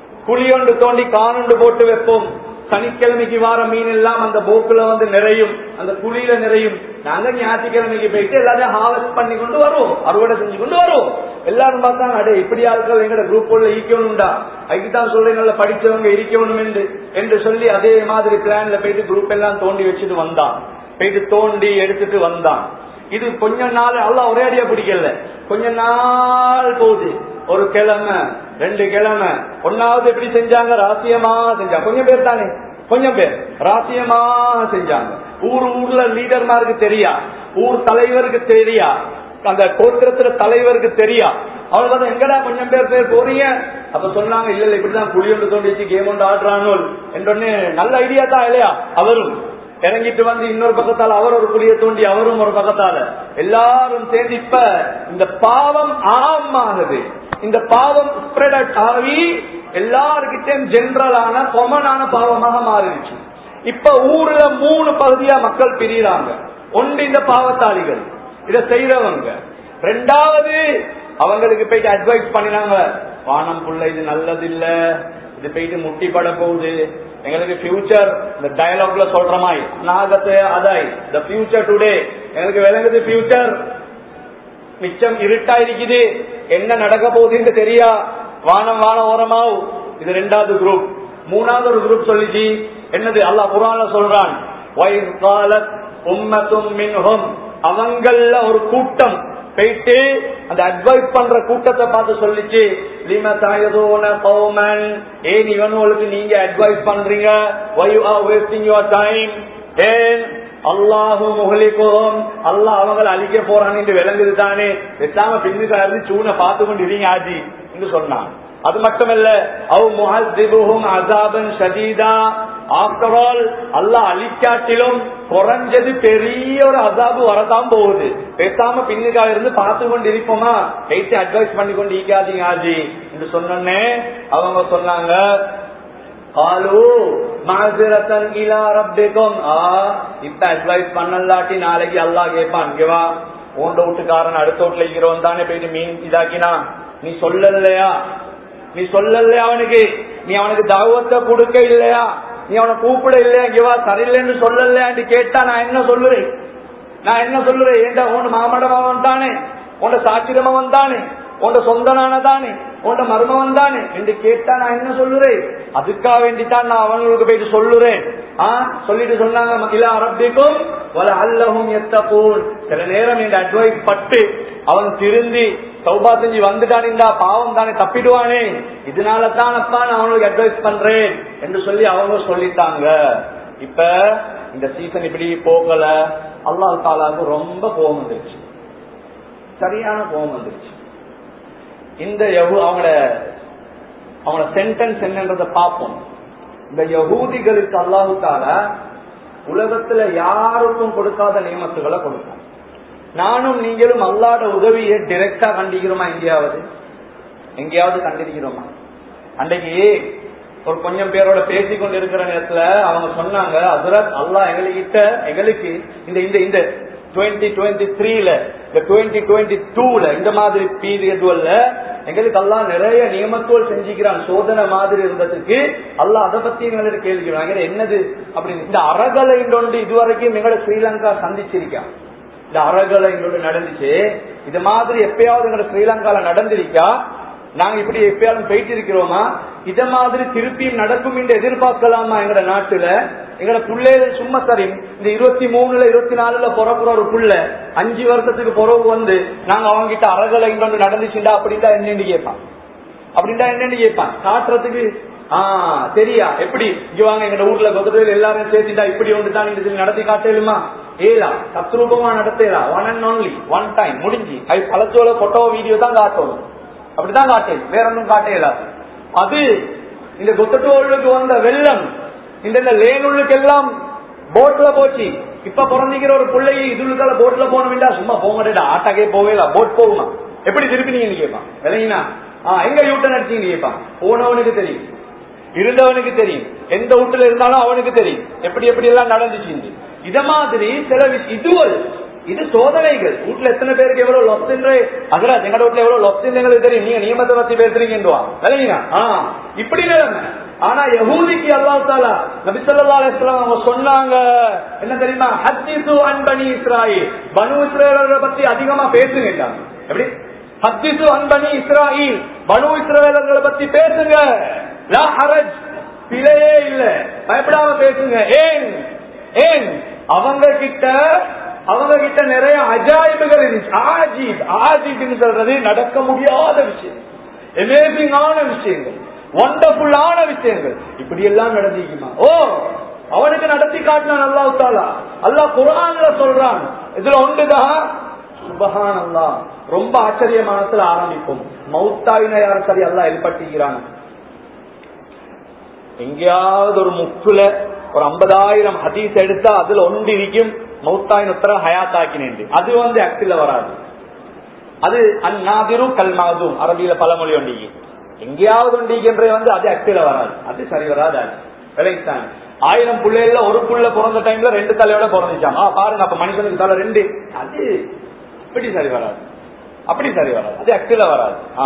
குழியொண்டு தோண்டி காணுண்டு போட்டு வைப்போம் சனிக்கிழமைக்கு வார மீன் எல்லாம் அந்த போக்குல வந்து நிறையும் அந்த குழியில நிறையும் நாங்க ஞாயிற்றுக்கிழமைக்கு போயிட்டு எல்லாத்தையும் ஹார்வெஸ்ட் பண்ணி கொண்டு வருவோம் அறுவடை செஞ்சு கொண்டு வருவோம் எல்லாரும் பார்த்தாங்க அடே இப்படி ஆட்கள் எங்கட குரூப் உள்ள ஈக்கணும்டா அதுக்குதான் சொல்றேன் நல்ல படிச்சவங்க இருக்கணும் என்று என்று சொல்லி அதே மாதிரி பிளான்ல போயிட்டு குரூப் எல்லாம் தோண்டி வச்சுட்டு வந்தான் போயிட்டு தோண்டி எடுத்துட்டு வந்தான் இது கொஞ்ச நாள் அல்ல ஒரே அடியா பிடிக்கல கொஞ்ச நாள் போகுது ஒரு கிழமை ரெண்டு கிழமை ஒன்னாவது எப்படி செஞ்சாங்க ராசியமா செஞ்சாங்க கொஞ்சம் பேர் தானே கொஞ்சம் பேர் ராசியமா செஞ்சாங்க ஊர் ஊர்ல லீடர்மாருக்கு தெரியா ஊர் தலைவருக்கு தெரியா அந்த கோத்திரத்துல தலைவருக்கு தெரியா அவர் வந்து எங்கடா கொஞ்சம் பேர் பேர் போறீங்க அப்ப சொன்னாங்க இல்ல இல்ல இப்படிதான் புளி ஒன்று தோண்டி வச்சு கேம் ஒன்று ஆடுறானோ என்றொன்னு நல்ல ஐடியா தான் இல்லையா அவரும் இறங்கிட்டு வந்து இன்னொரு பக்கத்தால அவர் ஒரு குழிய தோண்டி அவரும் ஒரு பக்கத்தால எல்லாரும் சேர்ந்து இப்ப இந்த பாவம் ஆமாகுது இந்த பாவம் ஸ்ப்ரெட் ஆகி எல்லாருக்கிட்டையும் ஜென்ரலான கொமனான பாவமாக மாறிடுச்சு இப்ப ஊர்ல மூணு பகுதியா மக்கள் பிரியுறாங்க ஒன்று இந்த பாவத்தாளிகள் இத செய்யறவங்க ரெண்டாவது அவங்களுக்கு போயிட்டு அட்வைஸ் பண்ணினாங்க வானம் புள்ள இது நல்லது இல்ல இது போயிட்டு முட்டி பட போகுது எங்களுக்கு ஃபியூச்சர் இந்த டயலாக்ல சொல்ற மாதிரி நாகத்தை அதாய் த ஃபியூச்சர் டுடே எங்களுக்கு விளங்குது ஃபியூச்சர் மிச்சம் இருட்டா இருக்குது என்ன நடக்க போகுதுன்னு தெரியா வானம் வானம் ஓரமாவு இது ரெண்டாவது குரூப் மூணாவது ஒரு குரூப் சொல்லிச்சு என்னது அல்லாஹ் குரான்ல சொல்றான் வயது காலத் உம்மத்தும் மின்ஹும் அவங்கள ஒரு கூட்டம் போயிட்டு அந்த அட்வைஸ் பண்ற கூட்டத்தை பார்த்து சொல்லிச்சு லிம தாயதோன கௌமன் ஏன் இவனுங்களுக்கு நீங்க அட்வைஸ் பண்றீங்க why you are wasting your time ஏன் அல்லாஹு முகலிக்கும் அல்லாஹ் அவங்களை அழிக்க போறான்னு விளங்குது தானே பேசாம பின்னுக்கா இருந்து சூனை பார்த்து கொண்டு இருங்க ஆஜி என்று சொன்னான் அது மட்டுமல்ல அவ் முஹிபுஹும் அசாபன் ஷதீதா ஆஃப்டர் ஆல் அல்லாஹ் அழிக்காட்டிலும் குறைஞ்சது பெரிய ஒரு அசாபு வரதான் போகுது பேசாம பின்னுக்கா இருந்து பார்த்து கொண்டு இருப்போமா பேசி அட்வைஸ் பண்ணி கொண்டு ஈக்காதீங்க ஆஜி என்று சொன்னோன்னே அவங்க சொன்னாங்க காலு மாசிரத்தன் இலா ரப்பிக்கும் ஆ இப்ப அட்வைஸ் பண்ணலாட்டி நாளைக்கு அல்லாஹ் கேட்பான் இங்கவா உண்ட வீட்டுக்காரன் அடுத்த வீட்டுல இருக்கிறவன் தானே போயிட்டு மீன் இதாக்கினா நீ சொல்லலையா நீ சொல்லலையா அவனுக்கு நீ அவனுக்கு தாவத்தை கொடுக்க இல்லையா நீ அவனை கூப்பிட இல்லையா இங்கவா சரியில்லைன்னு சொல்லலையான்னு கேட்டா நான் என்ன சொல்லுறேன் நான் என்ன சொல்லுறேன் ஏண்டா உன் மாமடமாவன் தானே உன்ட சாட்சிரமவன் தானே உன்ட சொந்தனான தானே உன்ட மருமவன் தானே என்று கேட்டா நான் என்ன சொல்லுறேன் அதுக்காக வேண்டித்தான் நான் அவங்களுக்கு போயிட்டு சொல்லுறேன் ஆ சொல்லிட்டு சொன்னாங்க இல்ல அரபிக்கும் வல அல்லவும் எத்தப்போல் சில நேரம் இந்த அட்வைஸ் பட்டு அவன் திருந்தி சௌபா செஞ்சு வந்துட்டானிண்டா பாவம் தானே தப்பிடுவானே இதனால தான் அப்பா நான் அவனுக்கு அட்வைஸ் பண்றேன் என்று சொல்லி அவங்க சொல்லிட்டாங்க இப்ப இந்த சீசன் இப்படி போகல அல்லாஹ் தாலாவுக்கு ரொம்ப கோபம் வந்துருச்சு சரியான கோபம் வந்துருச்சு இந்த யகு அவங்களோட அவங்களோட சென்டென்ஸ் என்னன்றத பார்ப்போம் இந்த யகூதிகளுக்கு அல்லாஹு தாலா உலகத்துல யாருக்கும் கொடுக்காத நியமத்துகளை கொடுக்கும் நானும் நீங்களும் அல்லாட உதவியை டிரெக்டா கண்டிக்கிறோமா எங்கேயாவது எங்கேயாவது கண்டிருக்கிறோமா அன்றைக்கு ஒரு கொஞ்சம் பேரோட பேசி கொண்டு இருக்கிற நேரத்துல அவங்க சொன்னாங்க அசுரத் அல்லா எங்ககிட்ட எங்களுக்கு இந்த இந்த இந்த டுவெண்ட்டி டுவெண்ட்டி த்ரீல இந்த டுவெண்ட்டி டுவெண்ட்டி டூல இந்த மாதிரி பீரியட்ல எங்களுக்கு எல்லாம் நிறைய நியமத்துவல் செஞ்சுக்கிறான் சோதனை மாதிரி இருந்ததுக்கு அல்ல அதை பத்தி எங்களுக்கு கேள்விக்கிறாங்க என்னது அப்படின்னு இந்த அறகலை கொண்டு இதுவரைக்கும் எங்களை ஸ்ரீலங்கா சந்திச்சிருக்கான் இந்த அறகலை கொண்டு நடந்துச்சு இது மாதிரி எப்பயாவது எங்களை ஸ்ரீலங்கால நடந்திருக்கா நாங்க இப்படி எப்பயாவது போயிட்டு இருக்கிறோமா இத மாதிரி திருப்பியும் நடக்கும் என்று எதிர்பார்க்கலாமா எங்கட நாட்டுல எங்கட புள்ளைகள் சும்மா சரி இந்த இருபத்தி மூணுல இருபத்தி நாலுல பிறப்புற ஒரு புள்ள அஞ்சு வருஷத்துக்கு பிறகு வந்து நாங்க அவங்க கிட்ட அறகலை கொண்டு நடந்துச்சுண்டா அப்படின்டா என்னன்னு கேட்பான் அப்படின்டா என்னன்னு கேட்பான் காட்டுறதுக்கு ஆஹ் தெரியா எப்படி இங்க வாங்க எங்க ஊர்ல கொத்தத்தில் எல்லாரும் சேர்த்துட்டா இப்படி ஒன்று தான் இந்த நடத்தி காட்டலுமா ஏலா தத்ரூபமா நடத்தலா one and only one time முடிஞ்சு அது பழச்சோல போட்டோ வீடியோ தான் காட்டணும் அப்படிதான் காட்டேன் வேற ஒன்றும் காட்டேல அது இந்த கொத்தட்டோளுக்கு வந்த வெள்ளம் இந்த லேனுள்ளுக்கு எல்லாம் போட்ல போச்சு இப்ப பிறந்திக்கிற ஒரு பிள்ளையை இதுக்கால போட்ல போனோம்டா சும்மா போக மாட்டேடா ஆட்டாக்கே போவேல போட் போகுமா எப்படி திருப்பி நீங்க கேட்பான் இல்லைங்களா ஆஹ் எங்க யூட்டன் அடிச்சீங்க கேட்பான் போனவனுக்கு தெரியும் இருந்தவனுக்கு தெரியும் எந்த வீட்டுல இருந்தாலும் அவனுக்கு தெரியும் எப்படி எப்படி எல்லாம் நடந்துச்சு இத மாதிரி சில இதுவல் இது சோதனைகள் வீட்டுல எத்தனை பேருக்கு எவ்வளவு லொப்தின்ற அதுல எங்க வீட்டுல எவ்வளவு லொப்தின்னு எங்களுக்கு தெரியும் நீங்க நியமத்தை பத்தி பேசுறீங்கன்றுவா இல்லைங்களா ஆஹ் இப்படி நிலைமை ஆனா யஹூதிக்கு அல்லாஹ் தாலா நபி ஸல்லல்லாஹு அலைஹி வஸல்லம் அவங்க சொன்னாங்க என்ன தெரியுமா ஹத்தீசு அன் பனி இஸ்ராயில் பனு இஸ்ரவேலரை பத்தி அதிகமா பேசுங்கட்டாங்க எப்படி ஹத்தீசு அன் பனி இஸ்ராயில் பனு இஸ்ரவேலர்களை பத்தி பேசுங்க லா ஹரஜ் பிழையே இல்ல பயப்படாம பேசுங்க ஏன் ஏன் அவங்க கிட்ட அவங்க கிட்ட நிறைய அஜாயிபுகள் இருந்துச்சு ஆஜீப் ஆஜீப்னு சொல்றது நடக்க முடியாத விஷயம் அமேசிங்கான விஷயங்கள் ஒண்டர்ஃபுல்லான விஷயங்கள் இப்படி எல்லாம் நடந்திக்குமா ஓ அவனுக்கு நடத்தி காட்டினான் அல்லாஹ் தாலா அல்லாஹ் குரான்ல சொல்றான் இதுல ஒன்றுதான் சுபஹான் அல்லாஹ் ரொம்ப ஆச்சரியமானத்துல ஆரம்பிக்கும் மௌத்தாயின யாரும் சரி அல்லாஹ் எழுப்பட்டிக்கிறான் எங்கேயாவது ஒரு முக்குல ஒரு ஐம்பதாயிரம் ஹதீஸ் எடுத்தா அதுல ஒன்று இருக்கும் மௌத்தாயின் உத்தர ஹயாத்தாக்கினேன் அது வந்து ஆக்டில வராது அது அந்நாதிரும் கல்மாதும் அரபியில பழமொழி ஒண்டிக்கு எங்கேயாவது ஒண்டிக்கின்ற வந்து அது ஆக்டில வராது அது சரி வராது அது விளைவித்தாங்க ஆயிரம் பிள்ளைகள்ல ஒரு புள்ள பிறந்த டைம்ல ரெண்டு தலையோட பிறந்துச்சாங்க ஆ, பாருங்க அப்ப மனுஷனுக்கு தலை ரெண்டு அது அப்படி சரி வராது அப்படி சரி வராது அது ஆக்டில வராது ஆ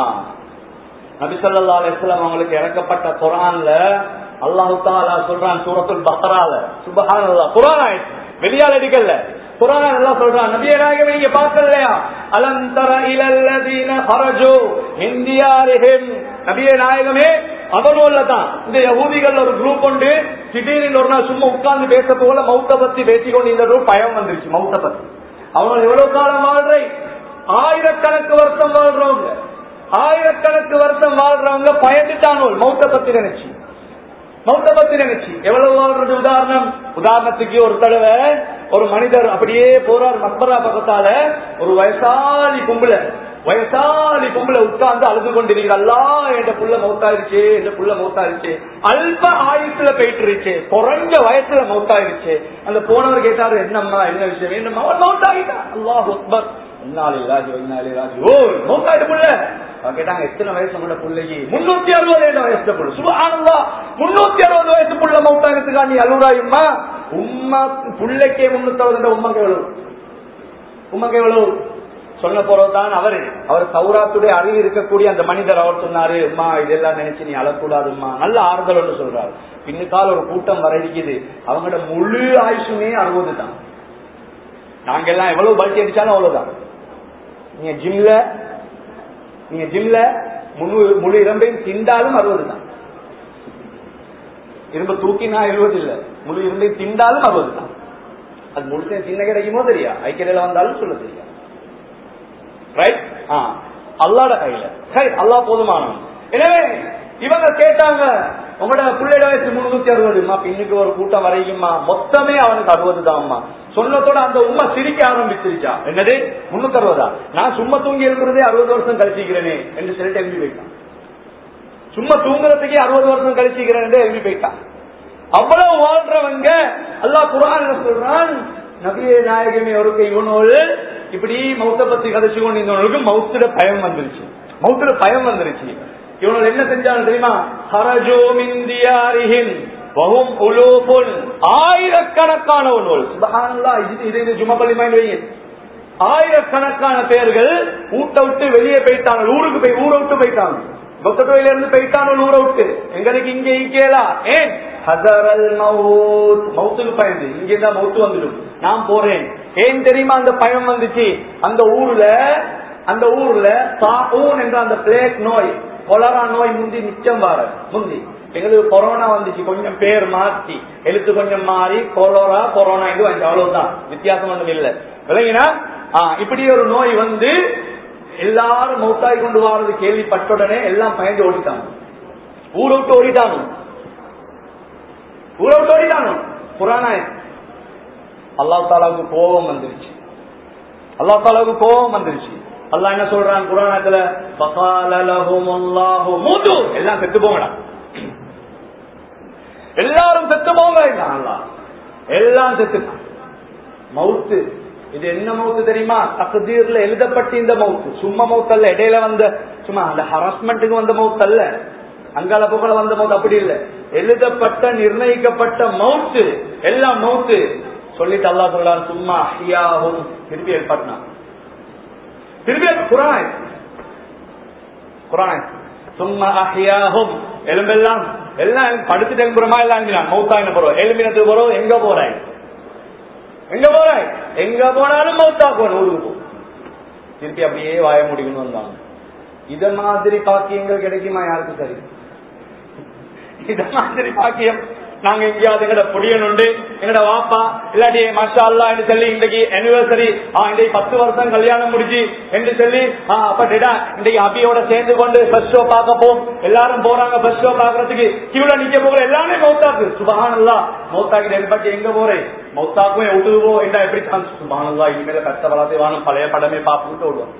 நபி ஸல்லல்லாஹு அலைஹி வஸல்லம் அவங்களுக்கு இறக்கப்பட்ட குர்ஆன்ல அல்லாஹ் தஆலா சொல்றான் சூரத்துல் பக்ரால சுப்ஹானல்லாஹ் குர்ஆன் ஆயத்து வெளியால அடிக்கல குர்ஆன் அல்லாஹ் சொல்றான் நபியே நாயகமே நீங்க பார்க்கலையா அலம் தர இலல்லதீன ஹரஜு மின் தியாரிஹிம் நபியே நாயகமே அவனோல்ல தான் இந்த யகூதிகள் ஒரு குரூப் உண்டு திடீர்னு ஒரு நாள் சும்மா உட்கார்ந்து பேச போல மௌத்த பத்தி பேசிக்கொண்டு இந்த ஒரு பயம் வந்துருச்சு மௌத்த பத்தி அவன் எவ்வளவு காலம் வாழ்றை ஆயிரக்கணக்கு வருஷம் வாழ்றவங்க ஆயிரக்கணக்கு வருஷம் வாழ்றவங்க பயந்துட்டானோ மௌத்த பத்தி நினைச்சு மௌத்த பத்தி நினைச்சு எவ்வளவு வாழ்றது உதாரணம் உதாரணத்துக்கு ஒரு தடவை ஒரு மனிதர் அப்படியே போறார் மக்பரா பக்கத்தால ஒரு வயசாலி கும்பல வயசாலி கும்பல உட்கார்ந்து அழுது கொண்டிருக்கிறார் அல்லா என்ற புள்ள மௌத்தாயிருச்சு என்ற புள்ள மௌத்தாயிருச்சு அல்ப ஆயுசுல போயிட்டு இருச்சு குறைஞ்ச வயசுல மௌத்தாயிருச்சு அந்த போனவர் கேட்டாரு என்னம்மா என்ன விஷயம் என்னம்மா அவன் மௌத்தாயிட்டான் அல்லாஹ் அக்பர் இன்னாலில்லாஹி வ இன்னா இலைஹி ராஜிஊன். ஓ மௌத்தாயிட்டு புள்ள அவன் கேட்டாங்க எத்தனை வயசு உள்ள பிள்ளைக்கு முன்னூத்தி அறுபது ஏழு வயசு புள்ள சுபஹானல்லாஹ் முன்னூத்தி அறுபது வயசு புள்ள மௌத்தாயிரத்துக்கா நீ அழுறாயும்மா உம்மா புள்ளைக்கே முன்னூத்தி அறுபது உமாக்கு எவ்வளவு உமக்கு எவ்வளவு சொல்ல போறதுதான் அவரு அவர் சௌராத்துடைய அறிவு இருக்கக்கூடிய அந்த மனிதர் அவர் சொன்னாரு அம்மா இதெல்லாம் நினைச்சு நீ அழக்கூடாதும்மா நல்ல ஆறுதல் சொல்றாரு பின்னுக்கால ஒரு கூட்டம் வர இருக்குது அவங்களோட முழு ஆயுசுமே அறுபது தான் நாங்க எல்லாம் எவ்வளவு பல்ட்டி அடிச்சாலும் அவ்வளவுதான் நீங்க ஜிம்ல நீங்க ஜிம்ல முழு முழு இரும்பையும் திண்டாலும் அறுபது தான் இரும்பு தூக்கினா எழுபது இல்ல முழு இரும்பையும் திண்டாலும் அறுபது தான் அது முழுசே சின்ன கிடைக்குமோ தெரியா ஐக்கியல வந்தாலும் சொல்ல தெரியா ரைட் ஆ அல்லாட கையில சரி அல்லா போதுமானவன் எனவே இவங்க கேட்டாங்க உங்களோட பிள்ளைட வயசு முன்னூத்தி அறுபதுமா இன்னைக்கு ஒரு கூட்டம் வரைக்குமா மொத்தமே அவனுக்கு அறுபது தான்மா சொன்னதோட அந்த உண்மை சிரிக்க ஆரம்பிச்சிருச்சா என்னது முன்னூத்தி அறுபதா நான் சும்மா தூங்கி இருக்கிறதே அறுபது வருஷம் கழிச்சிக்கிறேனே என்று சொல்லிட்டு எழுதி போயிட்டான் சும்மா தூங்குறதுக்கே அறுபது வருஷம் கழிச்சிக்கிறேன் என்று எழுதி போயிட்டான் அவ்வளவு வாழ்றவங்க அல்லாஹ் குரான் சொல்றான் நபியே நாயகமே ஒரு இவனோடு இப்படி மௌத்த பத்தி கதைச்சு கொண்டு இருந்தவனுக்கு மௌத்துல பயம் வந்துருச்சு மௌத்துல பயம் வந்துருச்சு இவனோட என்ன செஞ்சாலும் தெரியுமா ஹரஜோ மிந்தியாரிஹின் வகும் உலூபுன் ஆயிரக்கணக்கானவர்கள் சுபஹானல்லாஹ் இது இது இது ஜுமபலி மைண்ட் வைங்க ஆயிரக்கணக்கான பேர்கள் ஊட்ட விட்டு வெளியே போயிட்டாங்க ஊருக்கு போய் ஊரை விட்டு போயிட்டாங்க கொத்தட்டோயில இருந்து போயிட்டாங்க ஊரை விட்டு எங்களுக்கு இங்க இங்கேலா ஏன் ஹதரல் மவுத் மவுத்துக்கு பயந்து இங்க தான் மவுத்து வந்துடும் நான் போறேன் ஏன் தெரியுமா அந்த பயம் வந்துச்சு அந்த ஊர்ல அந்த ஊர்ல தாஊன் என்ற அந்த பிளேக் நோய் கொலரா நோய் முந்தி நிச்சயம் வார முந்தி எங்களுக்கு கொரோனா வந்துச்சு கொஞ்சம் பேர் மாற்றி எழுத்து கொஞ்சம் மாறி கொலோரா கொரோனா இது வந்து அவ்வளவுதான் வித்தியாசம் ஒன்றும் இல்லை விளங்கினா ஆஹ் இப்படி ஒரு நோய் வந்து எல்லாரும் மௌத்தாய் கொண்டு வாரது கேள்விப்பட்ட உடனே எல்லாம் பயந்து ஓடிட்டாங்க ஊரை விட்டு ஓடிட்டாங்க ஊரை விட்டு ஓடிட்டாங்க புராண அல்லா தாலாவுக்கு கோபம் வந்துருச்சு அல்லா தாலாவுக்கு கோபம் வந்துருச்சு அல்லா என்ன சொல்றான் புராணத்துல மூது எல்லாம் செத்து போங்கடா எல்லாரும் செத்து போங்க அல்லா எல்லாம் செத்து மவுத்து இது என்ன மவுத்து தெரியுமா தகுதீர்ல எழுதப்பட்ட இந்த மவுத்து சும்மா மவுத்து அல்ல இடையில வந்த சும்மா அந்த ஹராஸ்மெண்ட்டுக்கு வந்த மவுத்து அல்ல அங்கால புகழ வந்த மவுத்து அப்படி இல்ல எழுதப்பட்ட நிர்ணயிக்கப்பட்ட மவுத்து எல்லாம் மவுத்து சொல்லிட்டு அல்லா சொல்றான் சும்மா அஹியாவும் திருப்பி ஏற்பட்டான் திருப்பி குரான் குரான் சும்மா அஹியாகும் எலும்பெல்லாம் எல்லாம் படுத்துட்டு எழும்புறமா எல்லாம் எழும்பினான் மௌத்தா என்ன போறோம் எழும்பினத்துக்கு போறோம் எங்க போறாய் எங்க போறாய் எங்க போனாலும் மௌத்தா போற ஊருக்கு போ திருப்பி அப்படியே வாய முடியும்னு வந்தாங்க இத மாதிரி பாக்கியங்கள் கிடைக்குமா யாருக்கு சரி இத மாதிரி பாக்கியம் நாங்க எங்கேயாவது எங்கட புடியனுண்டு எங்கட வாப்பா இல்லாட்டி மாஷா அல்லா என்று சொல்லி இன்றைக்கு அனிவர்சரி இன்றைக்கு பத்து வருஷம் கல்யாணம் முடிச்சு என்று சொல்லி ஆ, அப்ப டேடா இன்றைக்கு அபியோட சேர்ந்து கொண்டு ஃபர்ஸ்ட் ஷோ பார்க்க போம் எல்லாரும் போறாங்க ஃபர்ஸ்ட் ஷோ பாக்குறதுக்கு கியூல நிக்க போகிற எல்லாமே மௌத்தாக்கு சுபஹானல்லா மௌத்தாக்கு நெருப்பாட்டி எங்க போறேன் மௌத்தாக்கும் விட்டுவோ என்ன எப்படி சான்ஸ் சுபஹானல்லா இனிமேல கஷ்ட வளர்த்து வாழும் பழைய படமே பார்த்துட்டு விடுவோம்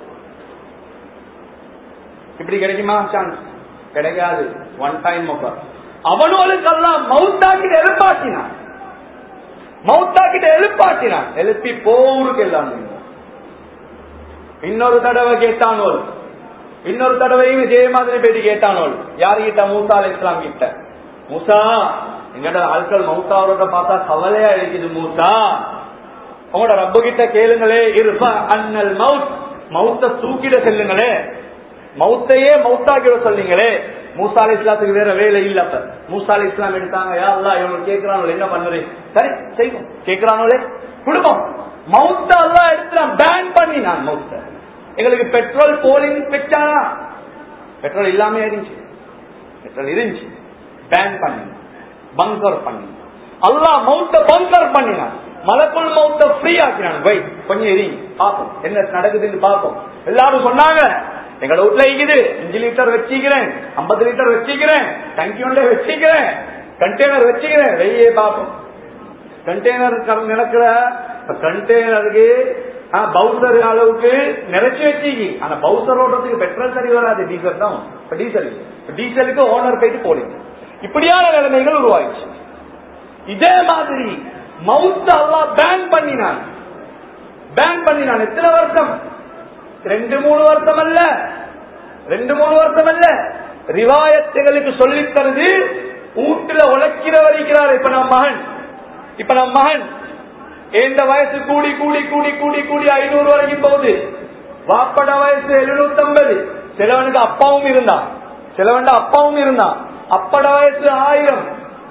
இப்படி கிடைக்குமா சான்ஸ் கிடைக்காது ஒன் டைம் ஆஃபர் அவனோளுக்கெல்லாம் மவுத்தாக்கிட்ட எழுப்பாட்டினான் மவுத்தாக்கிட்ட எழுப்பாட்டினான் எழுப்பி போருக்கு எல்லாம் இன்னொரு தடவை கேட்டானோல் இன்னொரு தடவையும் இதே மாதிரி போயிட்டு கேட்டானோல் யாரு கிட்ட மூசா அலை இஸ்லாம் கிட்ட மூசா எங்கட ஆட்கள் மௌத்தாவோட பார்த்தா கவலையா இருக்குது மூசா உங்களோட ரப்பு கிட்ட கேளுங்களே இருப்பா அண்ணல் மவுத் மவுத்த தூக்கிட செல்லுங்களே மவுத்தையே மவுத்தாக்கிட சொல்லுங்களே மூசா அலி இஸ்லாத்துக்கு வேற வேலை இல்ல அப்ப மூசா அலி இஸ்லாம் எடுத்தாங்க யா அல்லா இவங்க கேட்கிறாங்களே என்ன பண்ணுறேன் சரி செய்வோம் கேட்கிறானோலே குடும்பம் மவுத்த எல்லாம் எடுத்துறான் பேன் பண்ணி நான் மவுத்த எங்களுக்கு பெட்ரோல் போலிங் வச்சானா பெட்ரோல் இல்லாம இருந்துச்சு பெட்ரோல் இருந்துச்சு பேன் பண்ணி பங்கர் பண்ணி அல்லாஹ் மவுத்த பங்கர் பண்ணினான் மலக்குள் மவுத்த ஃப்ரீ ஆக்கினான் வை கொஞ்சம் எரியும் பார்ப்போம் என்ன நடக்குதுன்னு பார்ப்போம் எல்லாரும் சொன்னாங்க எங்க வீட்டுல இருக்குது அஞ்சு லிட்டர் வச்சுக்கிறேன் ஐம்பது லிட்டர் வச்சுக்கிறேன் டங்கியோட வச்சுக்கிறேன் கண்டெய்னர் வச்சுக்கிறேன் வெய்யே பார்ப்போம் கண்டெய்னர் நடக்கிற கண்டெய்னருக்கு பவுசர் அளவுக்கு நிறைச்சு வச்சுக்கி ஆனா பவுசர் ஓட்டுறதுக்கு பெட்ரோல் சரி வராது டீசல் தான் இப்ப டீசல் இப்ப டீசலுக்கு ஓனர் போயிட்டு போடுங்க இப்படியான நிலைமைகள் உருவாயிடுச்சு இதே மாதிரி மவுத் அல்லா பேன் பண்ணினான் பேன் பண்ணினான் எத்தனை வருஷம் ரெண்டு மூணு வருஷம் அல்ல ரெண்டு மூணு வருஷம் அல்ல ரிவாயத்துகளுக்கு சொல்லித் தருது வீட்டுல உழைக்கிறவர் இருக்கிறார் இப்ப நம் மகன் இப்ப நம் மகன் எந்த வயசு கூடி கூடி கூடி கூடி கூடி ஐநூறு வரைக்கும் போகுது வாப்பட வயசு எழுநூத்தி ஐம்பது சிலவனுக்கு அப்பாவும் இருந்தான் சிலவன் அப்பாவும் இருந்தான் அப்பட வயசு ஆயிரம்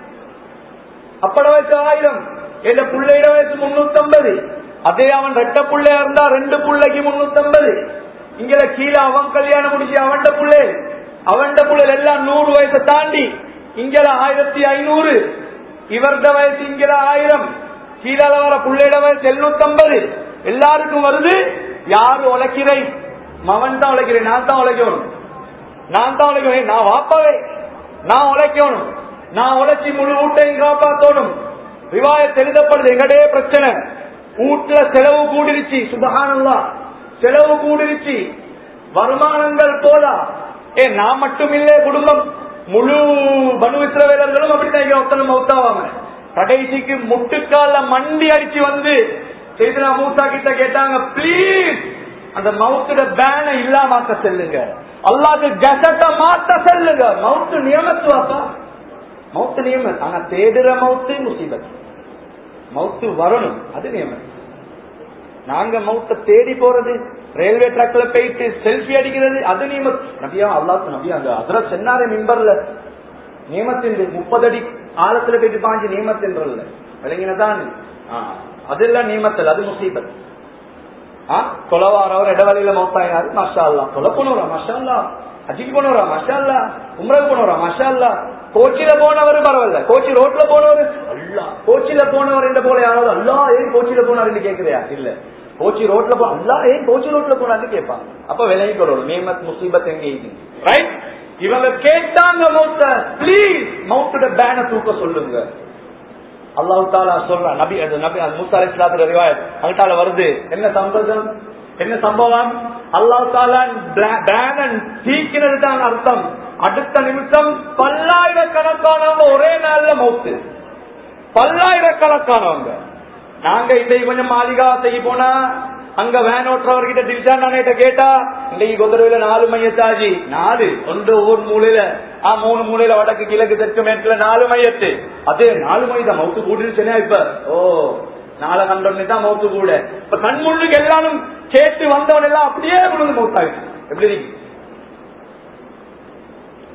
அப்பட வயசு ஆயிரம் எந்த பிள்ளையிட வயசு முன்னூத்தி ஐம்பது அதே அவன் ரெட்ட பிள்ளையா இருந்தா ரெண்டு பிள்ளைக்கு முன்னூத்தி ஐம்பது இங்க கீழே அவன் கல்யாணம் முடிச்சு அவன்ட பிள்ளை அவன்ட பிள்ளை எல்லாம் நூறு வயசை தாண்டி இங்க ஆயிரத்தி ஐநூறு இவர்த வயசு இங்க ஆயிரம் கீழே வர பிள்ளையிட வயசு எழுநூத்தி ஐம்பது எல்லாருக்கும் வருது யாரு உழைக்கிறை மவன் தான் உழைக்கிறேன் நான் தான் உழைக்கணும் நான் தான் உழைக்கிறேன் நான் வாப்பாவே நான் உழைக்கணும் நான் உழைச்சி முழு வீட்டையும் காப்பாற்றணும் விவாயத் எழுதப்படுது எங்கடே பிரச்சனை வீட்டுல செலவு கூடிருச்சு சுபகானல்லா செலவு கூடிருச்சு வருமானங்கள் போதா ஏ நான் மட்டும் இல்லே குடும்பம் முழு பனு இஸ்ரவேலர்களும் அப்படித்தான் ஒத்தனை மௌத்தாவாங்க கடைசிக்கு முட்டுக்கால மண்டி அடிச்சு வந்து செய்தனா மூசா கிட்ட கேட்டாங்க பிளீஸ் அந்த மவுத்துட பேனை இல்லாமாக்க செல்லுங்க அல்லாது கசட்ட மாத்த செல்லுங்க மவுத்து நியமத்துவாப்பா மவுத்து நியமம் ஆனா தேடுற மவுத்து முசீபத் மவுத்து வரணும் அது நியமம் நாங்க மவுத்த தேடி போறது ரயில்வே ட்ராக்ல போயிட்டு செல்ஃபி அடிக்கிறது அது நியமத் நபியா அல்லாத்து நபியா அந்த அதுல சென்னாரே மிம்பர்ல நியமத்தின் முப்பது அடி ஆழத்துல போயிட்டு பாஞ்சு நியமத்தின்றல்ல விளங்கினதான் அதெல்லாம் நியமத்தல் அது முசீபத் தொலைவாரவர் இடவழியில மௌத்தாயினாரு மஷா அல்லா தொலை போனவரா மஷா அல்லா அஜிக்கு போனவரா மஷா அல்லா உம்ரகு போனவரா மஷா அல்லா கோச்சில போனவர் பரவாயில்ல கோச்சி ரோட்ல போனவர் அல்லா கோச்சில போனவர் என்ற போல யாராவது அல்லா ஏன் கோச்சில போனாருன்னு கேக்குறியா இல்ல கோச்சி ரோட்ல போ அல்லா ஏன் கோச்சி ரோட்ல போனாருன்னு கேட்பாங்க அப்ப விலகி கொள்ளணும் மேமத் முசீபத் எங்க ரைட் இவங்க கேட்டாங்க மௌத்த பிளீஸ் மௌத்தோட பேன தூக்க சொல்லுங்க அல்லாஹு தாலா சொல்றான் நபி அது நபி அது மூசா அலிஸ்லாத்துல ரிவாயத் அங்கிட்டால வருது என்ன சம்பவம் என்ன சம்பவம் அல்லாஹு தாலா பேனன் தீக்கினது தான் அர்த்தம் அடுத்த நிமிஷம் பல்லாயிரக்கணக்கானவங்க ஒரே நாள்ல மௌத்து பல்லாயிரக்கணக்கானவங்க நாங்க இன்றைக்கு கொஞ்சம் மாளிகா செய்ய போனா அங்க வேன் ஓட்டுறவர்கிட்ட திரிச்சா நானேட்ட கேட்டா இன்னைக்கு கொந்தரவில நாலு மையத்தாஜி நாலு ஒன்று ஒவ்வொரு மூலையில ஆ மூணு மூலையில வடக்கு கிழக்கு தெற்கு மேற்குல நாலு மையத்து அதே நாலு மை தான் மவுத்து கூடிருச்சுன்னா இப்ப ஓ நாளை கண்டோன்னு தான் மவுத்து கூட இப்ப கண் முன்னுக்கு எல்லாரும் கேட்டு வந்தவன் எல்லாம் அப்படியே விழுந்து மவுத்தாயிட்டு எப்படி இருக்கு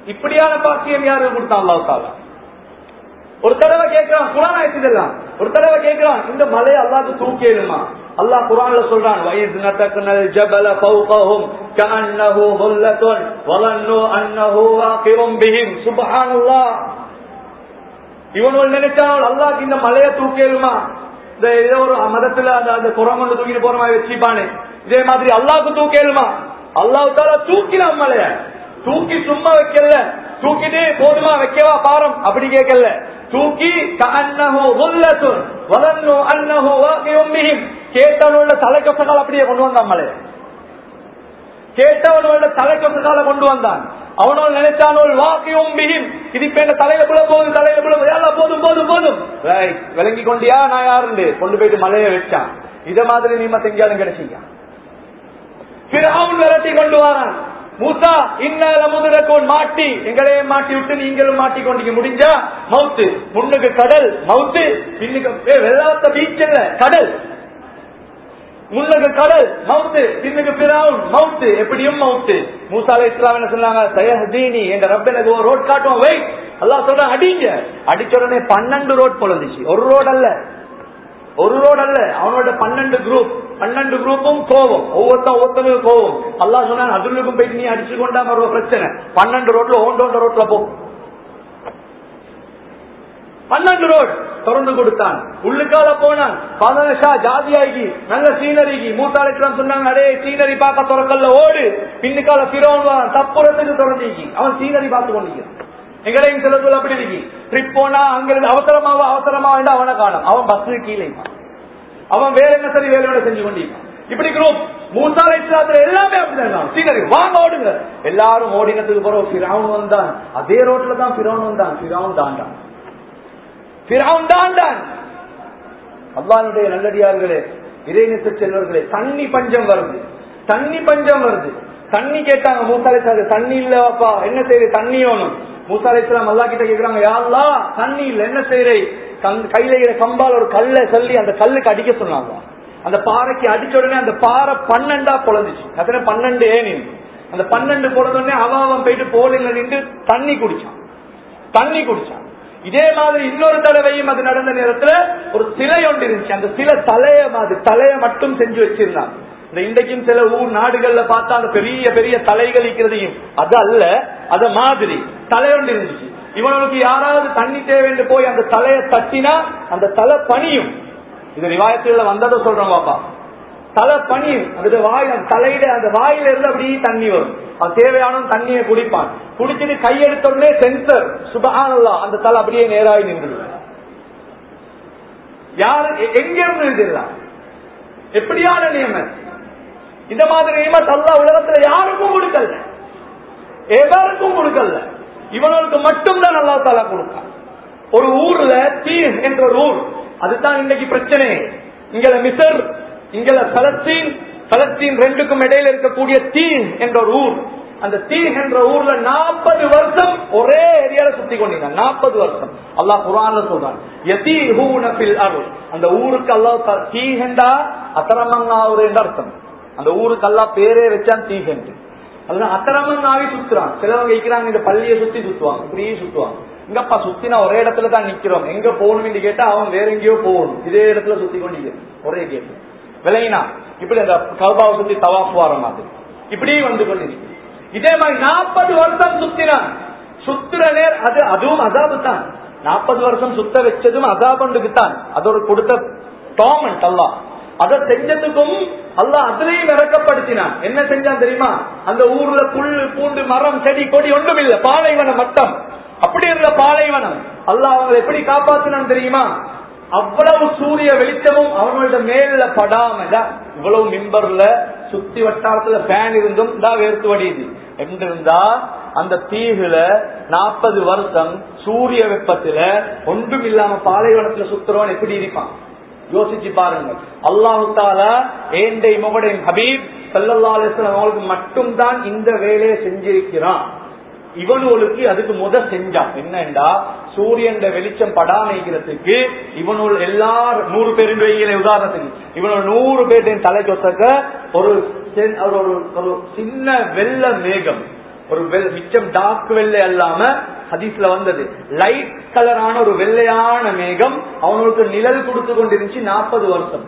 இப்படியான பாக்கியம் யாருக்கு கொடுத்தான் அல்லாஹ் தாலா ஒரு தடவை கேட்கிறான் குரான் ஆயிடுச்சுதெல்லாம் ஒரு தடவை கேட்கிறான் இந்த மலையை அல்லாஹ்க்கு தூக்கிடுமா அல்லாஹ் குரான்ல சொல்றான் வயது நத்தக்கனல் ஜபல ஃபௌகஹும் கஅன்னஹு ظلة வலன்னு அன்னஹு வாகிரும் பிஹிம் சுப்ஹானல்லாஹ் இவனோட நினைச்சால் அல்லாஹ்க்கு இந்த மலையை தூக்கிடுமா இந்த ஏதோ ஒரு மதத்துல அந்த அந்த குரங்கொண்டு தூக்கிட்டு போற மாதிரி வச்சுப்பானே இதே மாதிரி அல்லாஹ்க்கு தூக்கிடுமா அல்லாஹ் தாலா தூக்கினான் மலைய தூக்கி சும்மா வைக்கல தூக்கிட்டு போதுமா வைக்கவா பாரம் அப்படி கேட்கல தூக்கி கஅன்னஹு ظلة வலன்னு அன்னஹு வாகிரும் பிஹிம் கேட்டவனோட தலைக்கொசகால் அப்படியே கொண்டு வந்தான் மலையை கேட்டவனோட தலைக்கொசகால கொண்டு வந்தான் அவனோட நினைச்சானோல் வாக்கியும் பிகிம் இது இப்ப என்ன தலையில புல போதும் தலையில புல எல்லாம் போதும் போதும் போதும் Right. விளங்கி கொண்டியா நான் யாருண்டு கொண்டு போயிட்டு மலையை வச்சான் இத மாதிரி நீ மத்த எங்கேயாலும் கிடைச்சீங்க பிறகு விரட்டி கொண்டு வரான் மூசா இன்னால முதலக்கோன் மாட்டி எங்களையும் மாட்டி விட்டு நீங்களும் மாட்டி கொண்டீங்க முடிஞ்சா மவுத்து முன்னுக்கு கடல் மவுத்து பின்னுக்கு ஏ, வெள்ளாத்த பீச் இல்ல கடல் முன்னுக்கு கடல் மவுத்து பின்னுக்கு பிறாவும் மவுத்து எப்படியும் மவுத்து மூசால இஸ்லாம் என்ன சொன்னாங்க சயஹதீனி எங்க ரப்ப எனக்கு ஒரு ரோட் காட்டுவோம் வை அல்லாஹ் சொல்ற அடிங்க அடிச்ச உடனே பன்னெண்டு ரோட் பொழந்துச்சு ஒரு ரோட் அல்ல ஒரு ரோட் அல்ல அவனோட பன்னெண்டு குரூப் பன்னெண்டு குரூப்பும் கோவம் ஒவ்வொருத்தன் ஒவ்வொருத்தனுக்கும் கோவம் அல்லாஹ் சொன்னா அதுலுக்கும் போயிட்டு நீ அடிச்சு கொண்டா மறுவ பிரச்சனை பன்னெண்டு ரோட்ல ஓண்டோண்ட ரோட்ல போ பன்னெண்டு ரோட் திறந்து கொடுத்தான் உள்ளுக்கால போனான் பதினஷா ஜாதியாகி நல்ல சீனரிக்கு மூத்தாளுக்கு சொன்னாங்க அடே சீனரி பார்க்க திறக்கல்ல ஓடு பின்னுக்கால பிறவன் தப்புறத்துக்கு திறந்தீங்க அவன் சீனரி பார்த்து கொண்டிருக்கிறான் எங்களையும் சில சொல்ல அப்படி இருக்கு ட்ரிப் போனா அங்கிருந்து அவசரமாவா அவசரமா வேண்டாம் அவனை காணும் அவன் பஸ் கீழே இருப்பான். அவன் வேற என்ன சரி வேலையோட செஞ்சு கொண்டிருப்பான் இப்படி குரூப் மூசாலை இஸ்லாத்துல எல்லாமே அப்படிதான் சீனரி வாங்க ஓடுங்க எல்லாரும் ஓடினதுக்கு பிறகு பிராவுன் வந்தான் அதே ரோட்ல தான் பிராவுன் வந்தான் பிராவுன் தாண்டான் பிராவுன் தாண்டான் அல்லானுடைய நல்லடியார்களே இறைநேச செல்வர்களே தண்ணி பஞ்சம் வருது தண்ணி பஞ்சம் வருது தண்ணி கேட்டாங்க மூசாலை சார் தண்ணி இல்லப்பா என்ன செய்யுது தண்ணி வேணும் மூசாலை இஸ்லாம் அல்லா கிட்ட கேக்குறாங்க யாருலா தண்ணி இல்ல என்ன செய்யறே கையில இருக்கிற கம்பால் ஒரு கல்லை சொல்லி அந்த கல்லுக்கு அடிக்க சொன்னாங்க அந்த பாறைக்கு அடிச்ச உடனே அந்த பாறை பன்னெண்டா பொழந்துச்சு அத்தனை பன்னெண்டு ஏனி அந்த பன்னெண்டு பொழந்த உடனே அவன் அவன் போயிட்டு போலில் நின்று தண்ணி குடிச்சான் தண்ணி குடிச்சான் இதே மாதிரி இன்னொரு தடவையும் அது நடந்த நேரத்துல ஒரு சிலை ஒன்று இருந்துச்சு அந்த சிலை தலைய மாதிரி தலைய மட்டும் செஞ்சு வச்சிருந்தான் இந்த இன்றைக்கும் சில ஊர் நாடுகள்ல பார்த்தா அந்த பெரிய பெரிய தலைகள் இருக்கிறதையும் அது அல்ல அது மாதிரி தலை ஒன்று இருந்துச்சு இவனுக்கு யாராவது தண்ணி தேவைன்னு போய் அந்த தலையை தட்டினா அந்த தலை பணியும் இது ரிவாயத்துல வந்ததை சொல்றோம் பாப்பா தலை பணியும் அந்த வாய் அந்த தலையில அந்த வாயில இருந்து அப்படியே தண்ணி வரும் அது தேவையான தண்ணியை குடிப்பான் குடிச்சிட்டு கையெடுத்த உடனே சென்சர் சுபஹானல்லா அந்த தலை அப்படியே நேராகி நின்று யாரு எ- எங்க இருந்து இதெல்லாம் எப்படியான நியமம் இந்த மாதிரி நியமத் அல்லா உலகத்துல யாருக்கும் கொடுக்கல எவருக்கும் கொடுக்கல இவனுக்கு மட்டும்தான் அல்லா தாலா கொடுத்தான் ஒரு ஊர்ல தீர் என்ற ஒரு ஊர் அதுதான் இன்னைக்கு பிரச்சனை இங்கல மிசர் இங்கல பலஸ்தீன் பலஸ்தீன் ரெண்டுக்கும் இடையில இருக்கக்கூடிய தீன் என்ற ஒரு ஊர் அந்த தீன் என்ற ஊர்ல நாற்பது வருஷம் ஒரே ஏரியால சுத்தி கொண்டிருந்தாங்க நாற்பது வருஷம் அல்லாஹ் குரான்ல சொல்றான் யதீஹூன ஃபில் அர்த் அந்த ஊருக்கு அல்லாஹ் தீஹெண்டா அத்தரமங்காவூர் என்ற அர்த்தம் அந்த ஊருக்கு அல்லாஹ் பேரே வச்சான் தீஹெண்டு அதுதான் அத்தரமங்காவி சுத்துறான் சிலவங்க இருக்கிறாங்க இந்த பள்ளியை சுத்தி சுத்துவாங்க இப்படியே சுத்துவாங்க இங்கப்பா சுத்தினா ஒரே இடத்துல தான் நிக்கிறோம் எங்க போகணும்னு கேட்டா அவன் வேற எங்கேயோ போகணும் இதே இடத்துல சுத்தி கொண்டு ஒரே கேட்டு விளங்கினா இப்படி அந்த கல்பாவை சுத்தி தவாஃப் வர மாதிரி இப்படியே வந்து கொண்டிருக்கு இதே மாதிரி நாற்பது வருஷம் சுத்தினான் சுத்துற நேர் அது அதுவும் அதாபு தான் நாற்பது வருஷம் சுத்த வச்சதும் அதாபண்டுக்கு தான் அதோட கொடுத்த டாமன்ட் அல்லாஹ் அதை செஞ்சதுக்கும் அல்லாஹ் அதுலயும் இறக்கப்படுத்தினான் என்ன செஞ்சான் தெரியுமா அந்த ஊர்ல புல்லு பூண்டு மரம் செடி கொடி ஒன்றும் இல்ல பாலைவனம் மட்டம் அப்படி இருந்த பாலைவனம் அல்லாஹ் அவங்களை எப்படி காப்பாத்தினான் தெரியுமா அவ்வளவு சூரிய வெளிச்சமும் அவனோட மேல படாம இதா, இவ்வளவு மிம்பர்ல சுத்தி வட்டாரத்துல ஃபேன் இருந்தும் தான் வேர்த்து வடியுது என்று இருந்தா அந்த தீவுல நாற்பது வருஷம் சூரிய வெப்பத்துல ஒன்றும் இல்லாம பாலைவனத்துல சுத்துறவன் எப்படி இருப்பான் யோசிச்சு பாருங்க அல்லாஹு தாலா ஏண்டை முகடையும் ஹபீப் சல்லல்லா அலிஸ்லாம் அவங்களுக்கு மட்டும்தான் இந்த வேலையை செஞ்சிருக்கிறான் இவனுக்கு அதுக்கு முத செஞ்சான் என்னண்டா சூரியன் வெளிச்சம் படாமைக்கிறதுக்கு இவனுள் எல்லாரும் நூறு பேரின் வைகளை உதாரணத்துக்கு இவனோட நூறு பேரின் தலை சொத்தக்க ஒரு சென்- ஒரு- ஒரு ஒரு சின்ன வெள்ள மேகம் ஒரு வெள்- மிச்சம் டார்க் வெள்ளை அல்லாம ஹதீஸ்ல வந்தது லைட் கலரான ஒரு வெள்ளையான மேகம் அவனுக்கு நிழல் கொடுத்து கொண்டிருந்துச்சு நாற்பது வருஷம்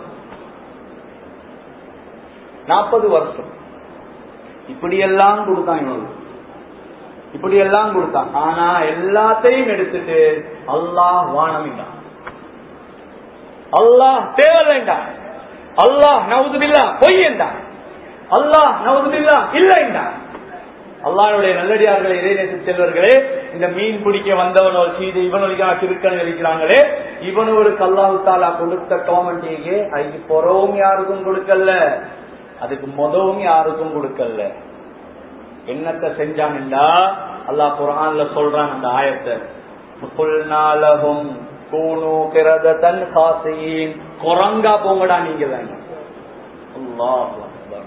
நாற்பது வருஷம் இப்படியெல்லாம் கொடுத்தான் இவனுக்கு இப்படியெல்லாம் கொடுத்தான் ஆனா எல்லாத்தையும் எடுத்துட்டு அல்லாஹ் வானமிட்டான் அல்லாஹ் தேவையில்லைண்டா அல்லாஹ் நவுதுபில்லா பொய் என்றான் அல்லாஹ் நவுதுபில்லா இல்லைண்டா அல்லாஹ்வுடைய நல்லடியார்களே இறைநேச செல்வர்களே இந்த மீன் பிடிக்க வந்தவனோ சீது இவனுக்கான திருக்கண் இருக்கிறாங்களே இவனுக்கு அல்லாஹு தாலா கொடுத்த கவர்மெண்டிಗೆ அதுக்கு பொறவும் யாருக்கும் கொடுக்கல அதுக்கு முதவும் யாருக்கும் கொடுக்கல என்னத்தை செஞ்சான்டா அல்லாஹ் குர்ஆன்ல சொல்றான் அந்த ஆயத்தை குல்நாலஹும் கூனு கிரததன் காசியின் குரங்கா போங்கடா நீங்க வேணும் அல்லாஹ் அக்பர்.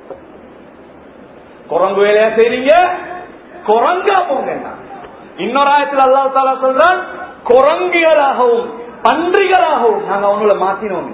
குரங்கு வேலையா செய்றீங்க குரங்கா போங்க இன்னொரு ஆயத்தில் அல்லாஹ் தாலா சொல்றான் குரங்குகளாகவும் பன்றிகளாகவும் நாங்க அவங்கள மாத்தினோம்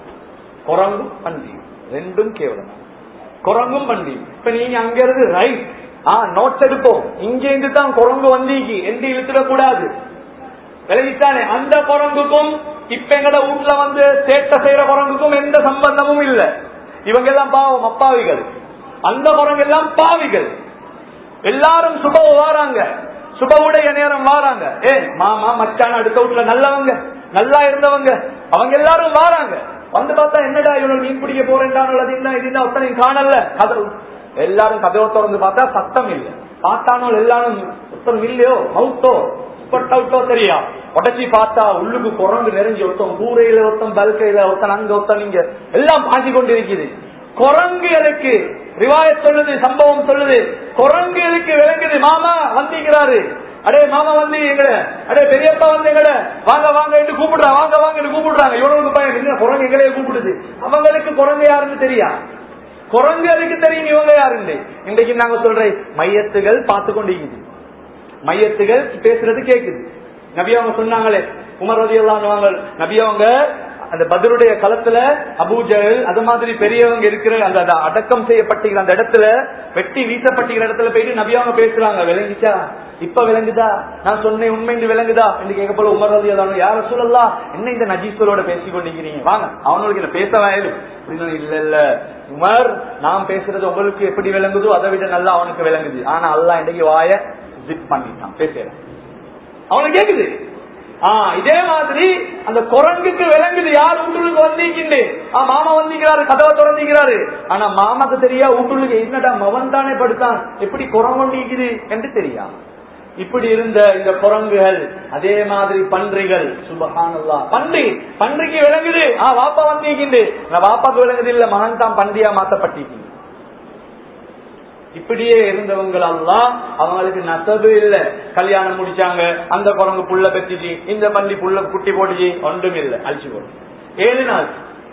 குரங்கு பன்றி ரெண்டும் கேவலம் குரங்கும் பன்றி இப்ப நீங்க அங்க இருந்து ரைட் ஆ நோட்ஸ் எடுப்போம் இங்க இருந்து தான் குரங்கு வந்தீங்க என்று இழுத்துடக் கூடாது விலகிட்டானே அந்த குரங்குக்கும் இப்ப எங்கட வீட்டுல வந்து சேட்டை செய்யற குரங்குக்கும் எந்த சம்பந்தமும் இல்ல இவங்க எல்லாம் பாவம் அப்பாவிகள் அந்த குரங்கு எல்லாம் பாவிகள் எல்லாரும் சுப வாராங்க சுபவுடைய நேரம் வாராங்க ஏ மாமா மச்சான் அடுத்த வீட்டுல நல்லவங்க நல்லா இருந்தவங்க அவங்க எல்லாரும் வாராங்க வந்து பார்த்தா என்னடா இவனுக்கு மீன் பிடிக்க போறேன்டானோ அது என்ன இது என்ன ஒத்தனையும் காணல கதவு எல்லாரும் கதவை திறந்து பார்த்தா சத்தம் இல்லை பார்த்தானோ எல்லாரும் ஒருத்தரும் இல்லையோ மவுத்தோ ஸ்பட் அவுட்டோ தெரியா உடச்சி பார்த்தா உள்ளுக்கு குரங்கு நெருங்கி ஒருத்தன் கூரையில ஒருத்தன் பல்கையில ஒருத்தன் அங்க ஒருத்தன் இங்க எல்லாம் பாஞ்சி கொண்டு இருக்குது குரங்குகளுக்கு ரிவாயத் சொல்லுது சம்பவம் சொல்லுது குரங்குகளுக்கு விளங்குது மாமா வந்திருக்கிறாரு அடே மாமா வந்து எங்கட அடே பெரியப்பா வந்து எங்கட வாங்க வாங்க என்று கூப்பிடுறா வாங்க வாங்க என்று கூப்பிடுறாங்க இவனுக்கு பையன் என்ன குரங்கு எங்களையே கூப்பிடுது அவங்களுக்கு குரங்கு யாருன்னு தெரியா குரங்குகளுக்கு தெரியும் இவங்க யாருன்னு இன்றைக்கு நாங்க சொல்றேன் மையத்துகள் பார்த்து கொண்டிருக்குது மையத்துகள் பேசுறது கேக்குது நபி அவங்க சொன்னாங்களே உமர் ரதி எல்லாம் நபி அவங்க அந்த பதிலுடைய களத்துல அபூஜல் அது மாதிரி பெரியவங்க இருக்கிற அந்த அந்த அடக்கம் செய்யப்பட்டிருக்கிற அந்த இடத்துல வெட்டி வீசப்பட்டிருக்கிற இடத்துல போயிட்டு நபி அவங்க பேசுறாங்க விளங்கிச்சா இப்ப விளங்குதா நான் சொன்னேன் உண்மை என்று விளங்குதா என்று கேட்க போல உமர் ரதி எல்லாம் யார சொல்லலாம் என்ன இந்த நஜீஸ்வரோட பேசி கொண்டிருக்கிறீங்க வாங்க அவங்களுக்கு என்ன பேச வயலும் அப்படின்னு இல்ல இல்ல உமர் நான் பேசுறது உங்களுக்கு எப்படி விளங்குதோ அதை விட நல்லா அவனுக்கு விளங்குது ஆனா அல்லாஹ் இன்னைக்கு வாய ஜிப் பண்ணிட்டான் பேசுறேன் அவனுக்கு கேக்குது ஆஹ் இதே மாதிரி அந்த குரங்குக்கு விளங்குது யார் வீட்டுக்கு வந்தீங்கன்னு ஆ மாமா வந்திக்கிறாரு கதவை திறந்திக்கிறாரு ஆனா மாமாக்கு தெரியா வீட்டுக்கு என்னடா மவன் தானே படுத்தான் எப்படி குரங்கொண்டிக்குது என்று தெரியா இப்படி இருந்த இந்த குரங்குகள் அதே மாதிரி பன்றிகள் சுபகானல்லா பன்றி பன்றிக்கு விளங்குது ஆ வாப்பா வந்தீங்கன்னு நான் வாப்பாக்கு விளங்குது இல்ல மகன் தான் பன்றியா மாத்தப்பட்டீங்க இப்படியே இருந்தவங்க எல்லாம் அவங்களுக்கு நசபு இல்ல கல்யாணம் முடிச்சாங்க அந்த குரங்கு புள்ள பெத்திச்சு இந்த பள்ளி புள்ள குட்டி போட்டுச்சு ஒன்றும் இல்ல அழிச்சு போடும் ஏழு நாள்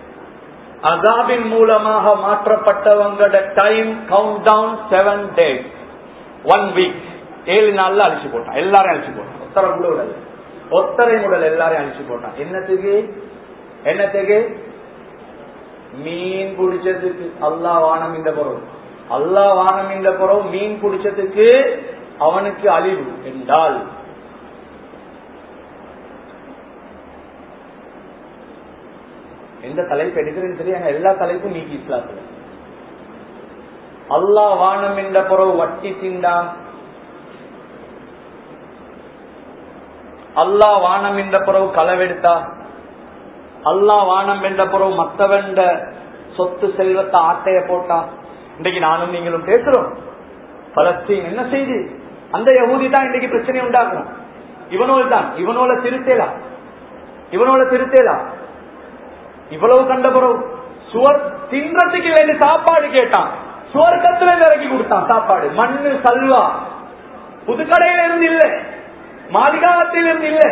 அசாபின் மூலமாக மாற்றப்பட்டவங்களோட time count down seven days one week ஏழு நாள்ல அழிச்சு போட்டான் எல்லாரும் அழிச்சு போட்டான் ஒத்தரை கூட விடல ஒத்தரை உடல் எல்லாரையும் அழிச்சு போட்டான் என்னத்துக்கு என்னத்துக்கு மீன் பிடிச்சதுக்கு அல்லா வானம் இந்த பொருள் அல்லா வானம் இந்த புறம் மீன் பிடிச்சதுக்கு அவனுக்கு அழிவு என்றால் எந்த தலைப்பு எடுக்கிறேன்னு தெரியாங்க எல்லா தலைப்பும் நீக்கி இஸ்லாத்துல அல்லா வானம் என்ற புறவு வட்டி திண்டான் அல்லா வானம் என்ற புறவு களவெடுத்தா அல்லா வானம் என்ற புறவு மத்தவண்ட சொத்து செல்வத்தை ஆட்டைய போட்டான் இன்றைக்கு நானும் நீங்களும் பேசுறோம் பலஸ்தீன் என்ன செய்து அந்த யகூதி தான் இன்றைக்கு பிரச்சனை உண்டாக்கணும் இவனோல் தான் இவனோல திருத்தேலா இவனோல திருத்தேலா இவ்வளவு கண்டபுறம் சுவர் தின்றதுக்கு வேண்டிய சாப்பாடு கேட்டான் சுவர்க்கத்துல இருந்து இறக்கி கொடுத்தான் சாப்பாடு மண்ணு சல்வா புதுக்கடையில இருந்து இல்ல மாளிகாவத்தில் இருந்து இல்ல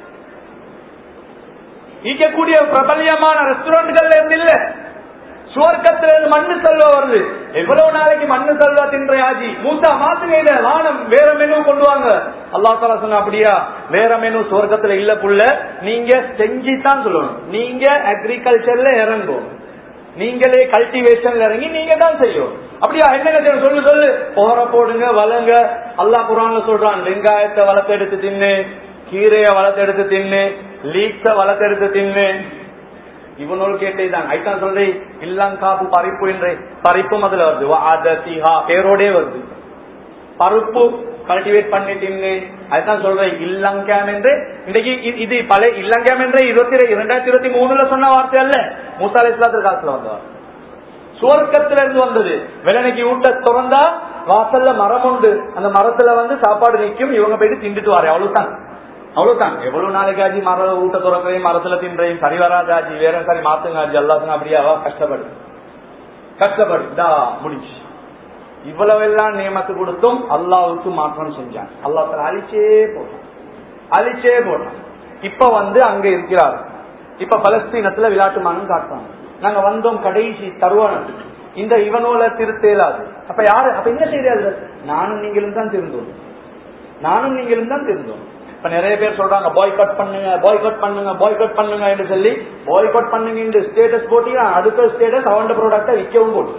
ஈக்கக்கூடிய பிரபலியமான ரெஸ்டாரண்ட்கள்ல இருந்து இல்ல சுவர்க்கத்துல இருந்து மண்ணு செல்வா வருது எவ்வளவு நாளைக்கு மண்ணு செல்வா தின்ற ஆஜி மூத்தா மாத்துகையில வானம் வேற மெனு கொண்டு வாங்க அல்லா தாலா சொன்ன அப்படியா வேற மெனு சுவர்க்கத்துல இல்ல புள்ள நீங்க செஞ்சுதான் சொல்லணும் நீங்க அக்ரிகல்ச்சர்ல இறங்கும் நீங்களே கல்டிவேஷன்ல இறங்கி நீங்க தான் செய்யும் அப்படியா என்னங்க செய்யணும்? சொல்லு சொல்லு போற போடுங்க வளங்க அல்லாஹ் குரான்ல சொல்றான் வெங்காயத்தை வளர்த்தெடுத்து தின்னு கீரைய வளர்த்தெடுத்து தின்னு லீக்ஸ வளர்த்தெடுத்து தின்னு இவனோடு கேட்டேதான் ஐத்தான் சொல்றேன் இல்லாங்காப்பு பறிப்பு என்று பறிப்பும் அதுல வருது வாதசிஹா பேரோடே வருது பருப்பு கல்டிவேட் பண்ணி தின்னு அதுதான் சொல்றேன் இல்லங்காம் என்று இன்னைக்கு இ- இது பல இல்லங்காம் என்ற இருபத்தி இரண்டாயிரத்தி இருபத்தி மூணுல சொன்ன வார்த்தை அல்ல மூசாலை இஸ்லாத்திற்கு காலத்துல வந்தவர் சுவர்க்கத்துல இருந்து வந்தது வெள்ளனைக்கு ஊட்ட திறந்தா வாசல்ல மரம் உண்டு அந்த மரத்துல வந்து சாப்பாடு நிக்கும் இவங்க போயிட்டு திண்டுட்டு வாரு அவ்வளவுதான் அவ்வளவுதான் எவ்வளவு நாளைக்கு ஆச்சு மர ஊட்ட திறக்கையும் மரத்துல தின்றையும் சரி வராதாச்சு வேற சரி மாத்துங்க ஆச்சு எல்லாத்துக்கும் அப்படியாவா கஷ்டப்படு கஷ்டப்படு இதா முடிச்சு இவ்வளவு எல்லாம் நியமத்து கொடுத்தும் அல்லாவுக்கு மாற்றம் செஞ்சான் அல்லாஹ் தஆலா அழிச்சே போட்டான் அழிச்சே போட்டான் இப்ப வந்து அங்க இருக்கிறார் இப்ப பலஸ்தீனத்துல விளையாட்டுமானம் காட்டுறாங்க நாங்க வந்தோம் கடைசி தருவானத்துக்கு இந்த இவனோல திருத்தேலாது அப்ப யாரு அப்ப என்ன செய்யாது நானும் நீங்களும் தான் திருந்தோம் நானும் நீங்களும் தான் திருந்தோம் இப்ப நிறைய பேர் சொல்றாங்க பாய்காட் பண்ணுங்க பாய்காட் பண்ணுங்க பாய்காட் பண்ணுங்க என்று சொல்லி பாய்காட் பண்ணுங்க ஸ்டேட்டஸ் போட்டு அடுத்த ஸ்டேட்டஸ் அவன் ப்ராடக்ட விற்கவும் போட்டு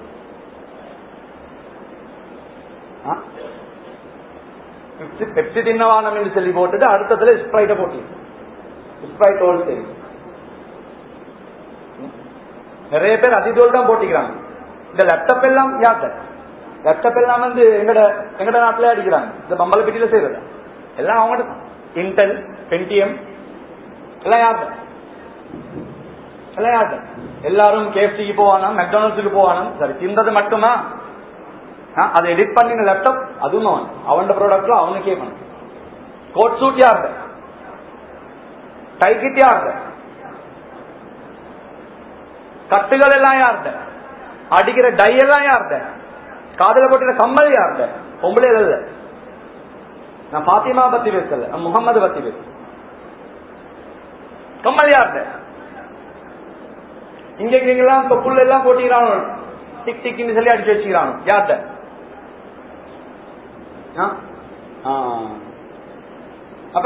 பெப்சி தின்னவானம் என்று சொல்லி போட்டுட்டு அடுத்ததுல ஸ்ப்ரைட்ட போட்டு ஸ்ப்ரைட் ஹோல் சரி நிறைய பேர் அதிதோல் தான் போட்டிக்கிறாங்க இந்த லேப்டாப் எல்லாம் யார்கிட்ட லேப்டாப் எல்லாம் வந்து எங்கட எங்கட நாட்டுல அடிக்கிறாங்க இந்த பம்பல பெட்டியில செய்யறது எல்லாம் அவங்ககிட்ட இன்டெல் பென்டிஎம் எல்லாம் யார்கிட்ட எல்லாம் யார்கிட்ட எல்லாரும் கேஎஃப்சிக்கு போவானா மெக்டானல்ஸுக்கு போவானா சரி தின்றது மட்டுமா ஆ, அதை எடிட் பண்ணின லேப்டாப் அதுவும் அவன் அவன் ப்ராடக்ட்ல அவனுக்கே பண்ணு கோட் சூட் யார்கிட்ட டைக்கிட் யார்கிட்ட கட்டுகள் எல்லாம் யார்கிட்ட அடிக்கிற டை எல்லாம் யார்கிட்ட காதல போட்டுற கம்மல் யார்கிட்ட பொம்பளை இல்ல நான் பாத்திமா பத்தி பேசல நான் முகம்மது பத்தி பேச கம்மல் யார்கிட்ட இங்க இங்கெல்லாம் இப்ப புல் எல்லாம் போட்டிக்கிறானோ டிக் டிக்னு சொல்லி அடிச்சு வச்சுக்கிறானோ யார்கிட்ட ஆ? ஆ. அப்ப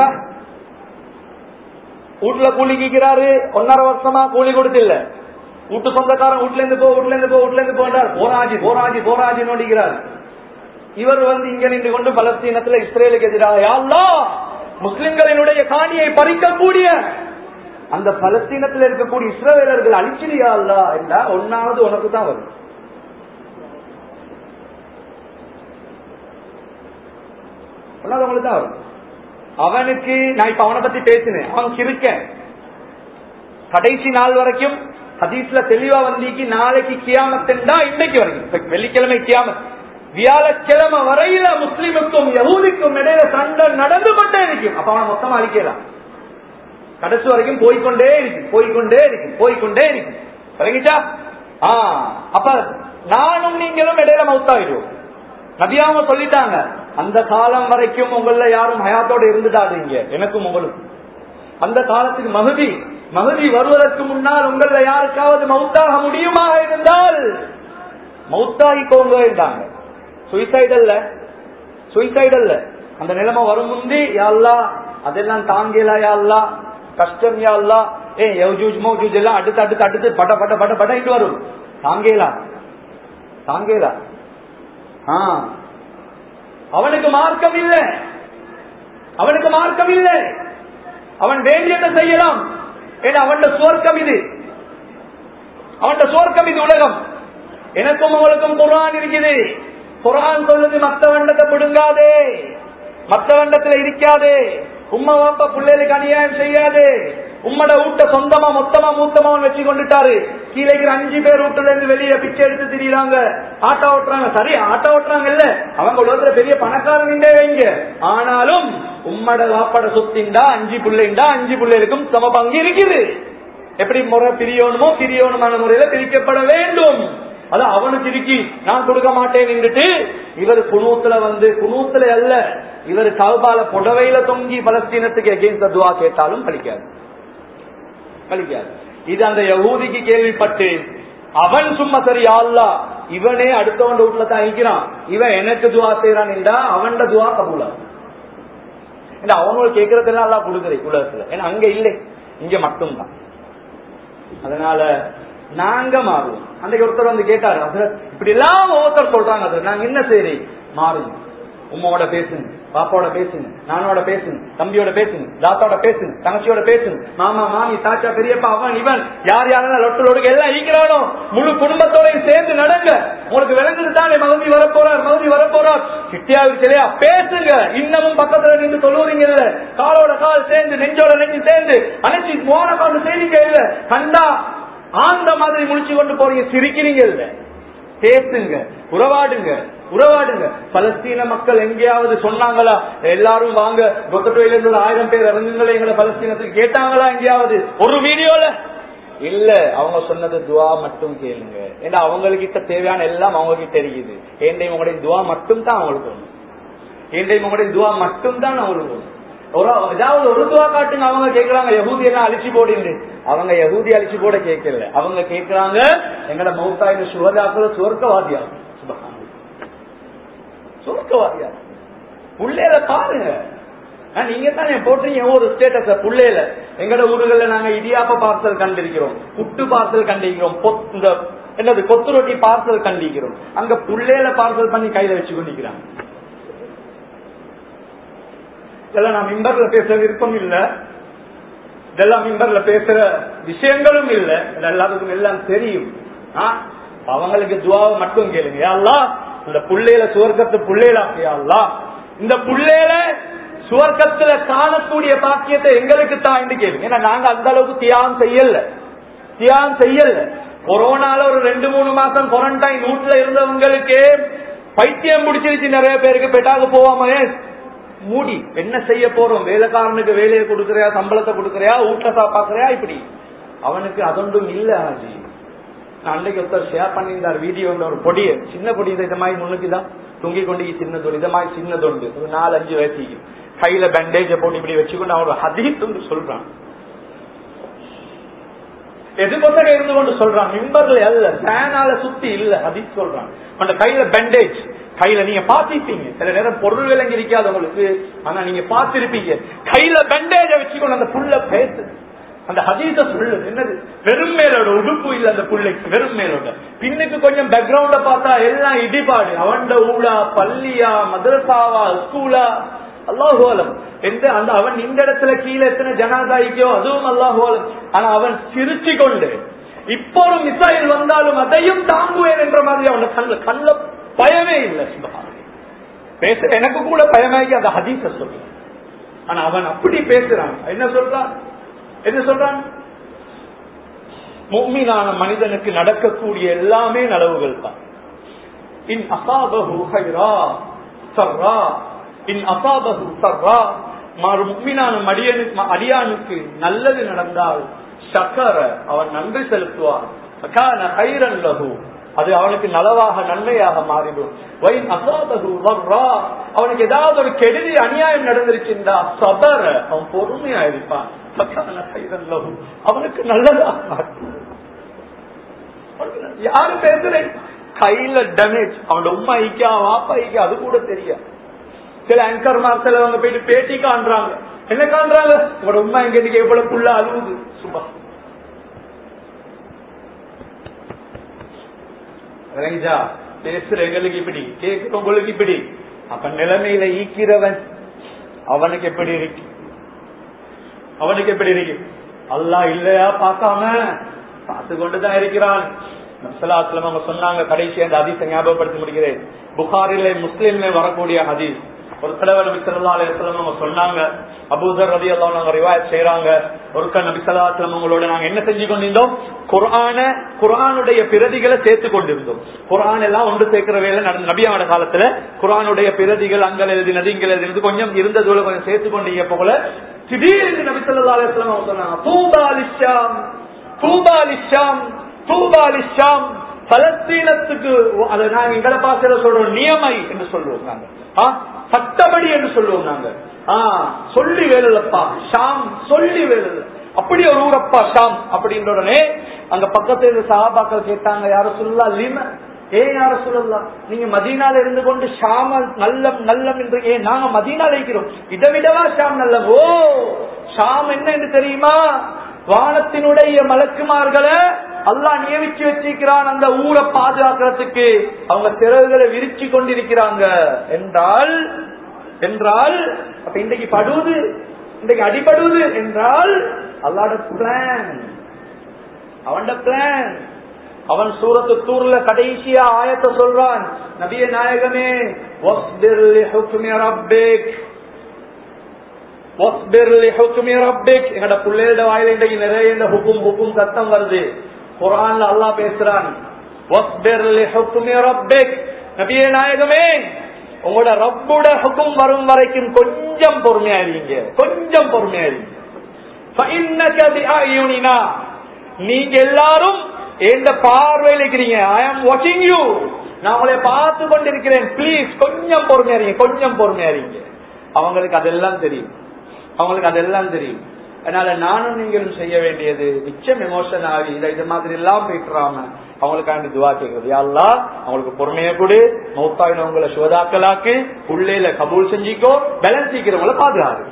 வீட்டுல கூலி கேட்கிறாரு ஒன்னரை வருஷமா கூலி கொடுத்தில்ல வீட்டு சொந்தக்காரன் வீட்டுல இருந்து போ வீட்டுல இருந்து போ வீட்டுல இருந்து போன்றார் போராஜி போராஜி போராஜி நோடிக்கிறார் இவர் வந்து இங்க நின்று கொண்டு பலஸ்தீனத்துல இஸ்ரேலுக்கு எதிராக யா அல்லாஹ், முஸ்லிம்களினுடைய காணியை பறிக்கக்கூடிய அந்த பலஸ்தீனத்தில் இருக்கக்கூடிய இஸ்ரவேலர்கள் அழிச்சிரியா அல்லா என்றா ஒன்னாவது உனக்கு தான் வரும் ஒன்னாவது உங்களுக்கு தான் வரும் அவனுக்கு நான் இப்ப அவனை பத்தி பேசினேன் அவன் கிருக்கேன் கடைசி நாள் வரைக்கும் ஹதீஸ்ல தெளிவா வந்திக்கு நாளைக்கு கியாமத்துண்டா இன்னைக்கு வரைக்கும் இப்ப வெள்ளிக்கிழமை கியாமத் வியாழக்கிழமை வரையில முஸ்லிமுக்கும் யகூதிக்கும் இடையில சண்டை நடந்து கொண்டே இருக்கும் அப்ப அவனை மொத்தமா அழிக்கலாம் கடைசி வரைக்கும் போய்க்கொண்டே இருக்கு போய்க்கொண்டே இருக்கு போய்க்கொண்டே இருக்கு விளங்கிச்சா ஆ அப்ப நானும் நீங்களும் இடையில மவுத்தாயிடுவோம் நபியாம சொல்லிட்டாங்க அந்த காலம் வரைக்கும் உங்கள யாரும் ஹயாத்தோட இருந்துடாதீங்க எனக்கும் உங்களுக்கும் அந்த காலத்துக்கு மகுதி மகுதி வருவதற்கு முன்னால் உங்கள யாருக்காவது மவுத்தாக முடியுமா இருந்தால் மவுத்தாகிக்கோங்க என்றாங்க சுயசைடு அல்ல சுயசைடு அல்ல அந்த நிலைமை வரும் முந்தி யாழ்லா அதெல்லாம் தாங்கலா யாழ்லா கஷ்டம் யாழ்லா ஏ யௌஜூஜ் மௌஜூஜ் எல்லாம் அடுத்து அடுத்து அடுத்து பட பட பட பட இட்டு வரும் தாங்கேலா தாங்கேலா ஆ அவனுக்கு மார்க்கம் இல்லை அவனுக்கு மார்க்கம் இல்லை அவன் வேண்டியதை செய்யலாம் ஏன்னா அவன் சுவர்க்கம் இது அவன் சுவர்க்கம் இது உலகம் எனக்கும் அவளுக்கும் குரான் இருக்குது குரான் சொல்லுது மத்த வண்டத்தை பிடுங்காதே மத்த வண்டத்துல இருக்காதே உம்மா வாப்பா பிள்ளைகளுக்கு அநியாயம் செய்யாதே உம்மட ஊட்ட சொந்தமா மொத்தமா மூத்தமா வச்சு கொண்டுட்டாரு கீழே இருக்கிற அஞ்சு பேர் வீட்டுல இருந்து வெளியே பிச்சை எடுத்து திரியுறாங்க ஆட்டோ ஓட்டுறாங்க சரி ஆட்டோ ஓட்டுறாங்க இல்ல அவங்க உலகத்துல பெரிய பணக்காரன் வைங்க ஆனாலும் உம்மட வாப்பட சொத்திண்டா அஞ்சு பிள்ளைண்டா அஞ்சு பிள்ளைகளுக்கும் சம பங்கு இருக்குது எப்படி முறை பிரியணுமோ பிரியணுமான முறையில பிரிக்கப்பட வேண்டும் அது அவனுக்கு இருக்கி நான் கொடுக்க மாட்டேன் நின்றுட்டு இவர் குனூத்துல வந்து குனூத்துல அல்ல இவர் கவுபால புடவையில தொங்கி பலஸ்தீனத்துக்கு எகேன்ஸ்ட் துவா கேட்டாலும் பலிக்காது பலிக்காது இது அந்த யகூதிக்கு கேள்விப்பட்டு அவன் சும்மா சரி அல்லா இவனே அடுத்தவன் வீட்டுல தான் இருக்கிறான் இவன் எனக்கு துவா செய்யறான் என்றா அவன் துவா கபூலா அவங்களுக்கு கேட்கறதெல்லாம் எல்லாம் கொடுக்குறேன் உலகத்துல ஏன்னா அங்க இல்லை இங்க மட்டும்தான் அதனால நாங்க மாறுவோம் அன்றைக்கு ஒருத்தர் வந்து கேட்டாரு ஹசரத் இப்படி எல்லாம் ஒவ்வொருத்தர் சொல்றாங்க ஹசரத் நாங்க என்ன செய்யறேன் மாறுங்க உமாவோட பேசுங்க பாப்பாவோட பேசுங்க நானோட பேசுங்க தம்பியோட பேசுங்க தாத்தாவோட பேசுங்க தங்கச்சியோட பேசுங்க மாமா மாமி தாத்தா பெரியப்பா அவன் இவன் யார் யாரெல்லாம் லொட்டு லொடுக்கு எல்லாம் ஈக்கிறானோ முழு குடும்பத்தோடையும் சேர்ந்து நடங்க உங்களுக்கு விளங்குது தானே மகந்தி வரப்போறார் மகந்தி வரப்போறார் கிட்டியாவிற்கு இல்லையா பேசுங்க இன்னமும் பக்கத்துல நின்று சொல்லுறீங்க இல்ல காலோட கால் சேர்ந்து நெஞ்சோட நெஞ்சு சேர்ந்து அனைத்து மோன காண்டு செய்றீங்க இல்ல கண்டா ஆந்த மாதிரி முடிச்சு கொண்டு போறீங்க சிரிக்கிறீங்க இல்ல பேசுங்க உறவாடுங்க உறவாடுங்க பலஸ்தீன மக்கள் எங்கேயாவது சொன்னாங்களா எல்லாரும் வாங்க கொத்தட்டோயில இருந்து ஒரு ஆயிரம் பேர் இறங்குங்களே எங்களை பலஸ்தீனத்துக்கு கேட்டாங்களா எங்கேயாவது ஒரு வீடியோல இல்ல அவங்க சொன்னது துவா மட்டும் கேளுங்க ஏன்னா அவங்ககிட்ட தேவையான எல்லாம் அவங்க கிட்ட இருக்குது ஏண்டை உங்களுடைய துவா மட்டும் தான் அவங்களுக்கு ஒண்ணு ஏண்டை உங்களுடைய துவா மட்டும் தான் அவங்களுக்கு ஒண்ணு ஒரு ஏதாவது ஒரு துவா காட்டுங்க அவங்க கேக்குறாங்க யகூதி எல்லாம் அழிச்சு போடுங்க அவங்க யகூதி அழிச்சு போட கேட்கல அவங்க கேக்குறாங்க எங்கட மௌத்தாயின சுகதாக்குல சுவர்க்கவாதியா சுவர்க்கவாதியா புள்ளையில பாருங்க ஆ, நீங்க தானே போட்டீங்க ஒரு ஸ்டேட்டஸ் புள்ளையில எங்கட ஊர்கள்ல நாங்க இடியாப்ப பார்சல் கண்டிருக்கிறோம் புட்டு பார்சல் கண்டிருக்கிறோம் பொத்- இந்த என்னது கொத்து ரொட்டி பார்சல் கண்டிருக்கிறோம் அங்க புள்ளையில பார்சல் பண்ணி கையில வச்சு கொண்டிருக்கிறாங்க இதெல்லாம் நான் மிம்பர்ல பேச விருப்பம் இல்ல இதெல்லாம் மிம்பர்ல பேசுற விஷயங்களும் இல்ல இது எல்லாத்துக்கும் எல்லாம் தெரியும் ஆ? அவங்களுக்கு துவாவை மட்டும் கேளுங்க யா அல்லாஹ் இந்த புள்ளையில சுவர்க்கத்து புள்ளையில அல்லா இந்த புள்ளையில சுவர்க்கத்துல காணக்கூடிய பாக்கியத்தை எங்களுக்கு தான் என்று கேளுங்க ஏன்னா நாங்க அந்த அளவுக்கு தியாகம் செய்யல தியாகம் செய்யல கொரோனால ஒரு ரெண்டு மூணு மாசம் குவாரண்டைன் வீட்டுல இருந்தவங்களுக்கு பைத்தியம் பிடிச்சிருச்சு நிறைய பேருக்கு பெட்டாக போவாம மூடி என்ன செய்ய போறோம் வேலைக்காரனுக்கு வேலையை கொடுக்கறியா சம்பளத்தை கொடுக்கறியா வீட்டுல சாப்பாக்குறியா இப்படி அவனுக்கு அதொன்றும் இல்ல ஆஜி நான் அன்றைக்கு ஒருத்தர் ஷேர் பண்ணியிருந்தார் வீடியோல ஒரு பொடிய சின்ன பொடி இந்த மாதிரி முன்னுக்குதான் தொங்கி கொண்டு சின்ன தொண்டு இந்த மாதிரி சின்ன தொண்டு ஒரு நாலு அஞ்சு வயசுக்கு கையில பேண்டேஜ போட்டு இப்படி வச்சுக்கொண்டு அவன் ஒரு ஹதீத் ஒன்று சொல்றான் எதிர்கொண்டக இருந்து கொண்டு சொல்றான் மிம்பர்ல அல்ல ஃபேனால சுத்தி இல்ல ஹதீஸ் சொல்றான் அந்த கையில பேண்டேஜ் கையில நீங்க பாத்திருப்பீங்க சில நேரம் பொருள் விளங்கி இருக்காது உங்களுக்கு ஆனா நீங்க பார்த்திருப்பீங்க கையில பேண்டேஜ வச்சுக்கொண்டு அந்த புள்ள பேசு அந்த ஹதீச சொல்லு என்னது வெறும் மேலோட உடுப்பு இல்ல அந்த புள்ளைக்கு வெறும் மேலோட பின்னுக்கு கொஞ்சம் பேக்ரவுண்ட பார்த்தா எல்லாம் இடிபாடு அவன்ட ஊழா பள்ளியா மதரசாவா ஸ்கூலா அல்லாஹோலம் எந்த அந்த அவன் இந்த இடத்துல கீழே எத்தனை ஜனாதாய்க்கோ அதுவும் அல்லாஹோலம் ஆனா அவன் சிரிச்சு கொண்டு இப்போ ஒரு மிசைல் வந்தாலும் அதையும் தாங்குவேன் என்ற மாதிரி அவன கண்ணுல கண்ணுல பயமே இல்லை சுபஹான் பேசுற எனக்கு கூட பயமாகி அந்த ஹதீஸ சொல்லு ஆனா அவன் அப்படி பேசுறான் என்ன சொல்றான் என்ன சொல்றான் முக்மீனான மனிதனுக்கு நடக்கக்கூடிய எல்லாமே நலவுகள் தான் இன் அசாபஹு ஹைரா சர்ரா இன் அசாபஹு சர்ரா மாறு முக்மீனான மடியனுக்கு அடியானுக்கு நல்லது நடந்தால் சக்கர அவன் நன்றி செலுத்துவான் ஃபகான ஹைரன் லஹு அது அவனுக்கு நலவாக நன்மையாக மாறிடும் வைன் அசாபகு வர்ரா அவனுக்கு ஏதாவது ஒரு கெடுதி அநியாயம் நடந்திருக்கின்றா சபர அவன் பொறுமையா இருப்பான் ஃபகான ஹைரன் லஹு அவனுக்கு நல்லதாக மாறும் யாரு பேசுறேன் கையில டேமேஜ் அவனோட உமா ஐக்கியா வாப்பா ஐக்கியா அது கூட தெரியாது சில ஆங்கர் மார்க்கள் அவங்க போயிட்டு பேட்டி காண்றாங்க என்ன காண்றாங்க உங்களோட உமா எங்க இன்னைக்கு எவ்வளவு புள்ள அழுவுது சும்மா ரைஜா பேசுற எங்களுக்கு இப்படி கேட்கிறவங்களுக்கு இப்படி அப்ப நிலைமையில ஈக்கிறவன் அவனுக்கு எப்படி இருக்கு அவனுக்கு எப்படி இருக்கு அல்லாஹ் இல்லையா பார்க்காம பார்த்து கொண்டுதான் இருக்கிறான் நம்சலாத்துல அவங்க சொன்னாங்க கடைசி அந்த ஹதீஸை ஞாபகப்படுத்தி முடிக்கிறேன் புகாரிலே முஸ்லீம்ல வரக்கூடிய ஹதீஸ் ஒரு தடவை நபி சொல்லா அலுவலம் அவங்க சொன்னாங்க அபூதர் ரதி எல்லாம் நாங்க ரிவாயத் செய்யறாங்க ஒருக்க நபி சல்லாஹலம் அவங்களோட நாங்க என்ன செஞ்சு கொண்டிருந்தோம் குரான குரானுடைய பிரதிகளை சேர்த்து கொண்டிருந்தோம் குரான் எல்லாம் ஒன்று சேர்க்கிற வேலை நடந்த நபியாவோட காலத்துல குரானுடைய பிரதிகள் அங்கள் எழுதினது இங்க எழுதினது கொஞ்சம் இருந்ததுல கொஞ்சம் சேர்த்து கொண்டீங்க போல திடீர்னு நபி சொல்லா அலுவலம் அவங்க சொன்னாங்க தூபாலிஷாம் தூபாலிஷாம் தூபாலிஷாம் பலஸ்தீனத்துக்கு அதை நாங்க எங்களை பாசையில சொல்றோம் நியமை என்று சொல்லுவோம் நாங்க ஆ, சட்டப்படி என்று சொல்லுவோம் நாங்க ஆ, சொல்லி வேலப்பா ஷாம் சொல்லி வேலல்ல அப்படி ஒரு ஊரப்பா ஷாம் அப்படின்ற உடனே அங்க பக்கத்துல இருந்த சகாபாக்கள் கேட்டாங்க யார சொல்லலாம் லிம ஏன் யார சொல்லலாம் நீங்க மதீனால இருந்து கொண்டு ஷாம நல்லம் நல்லம் என்று ஏன் நாங்க மதீனால இருக்கிறோம் இதை விடவா ஷாம் நல்லம் ஓ ஷாம் என்ன என்று தெரியுமா வானத்தினுடைய மலக்குமார்களை அல்லாஹ் நியமிச்சு வச்சிருக்கிறான் அந்த ஊரை பாதுகாக்கிறதுக்கு அவங்க திறவுகளை விரிச்சு கொண்டிருக்கிறாங்க என்றால் என்றால் அப்ப இன்றைக்கு படுவது இன்றைக்கு அடிபடுவது என்றால் அல்லாட பிளான் அவன் பிளான் அவன் சூரத்து தூர்ல கடைசியா ஆயத்தை சொல்றான் நபிய நாயகமே வஸ்பிர் லிஹுக்மி ரப்பிக் வஸ்பிர் லிஹுக்மி ரப்பிக் எங்கட பிள்ளைகளோட வாயில இன்றைக்கு நிறைய இந்த ஹுக்கும் ஹுக்கும் சத்தம் வருது குர்ஆன்ல அல்லாஹ் பேசுறான் வஸ்பிர் லிஹுக்மி ரப்பிக் நபிய நாயகமே உங்களோட ரப்போட ஹுக்கும் வரும் வரைக்கும் கொஞ்சம் பொறுமையா இருங்க கொஞ்சம் பொறுமையா இருங்க فإنك بأعيننا. நீங்க எல்லாரும் எந்த பார்வையில் இருக்கிறீங்க ஐ ஆம் வாட்சிங் யூ நான் உங்களை பார்த்து கொண்டிருக்கிறேன் ப்ளீஸ் கொஞ்சம் பொறுமையா இருங்க கொஞ்சம் பொறுமையா இருங்க அவங்களுக்கு அதெல்லாம் தெரியும் அவங்களுக்கு அதெல்லாம் தெரியும் அதனால நானும் நீங்களும் செய்ய வேண்டியது நிச்சயம் எமோஷன் ஆகி இல்ல இது மாதிரி எல்லாம் போயிட்டுறாம அவங்களுக்காண்டி துவா கேட்கறது யாழ்லா அவங்களுக்கு பொறுமையை கொடு மௌத்தாயினவங்களை சுவதாக்கலாக்கு உள்ளேல கபூல் செஞ்சிக்கோ பேலன்ஸ் சீக்கிரவங்களை பாதுகாரு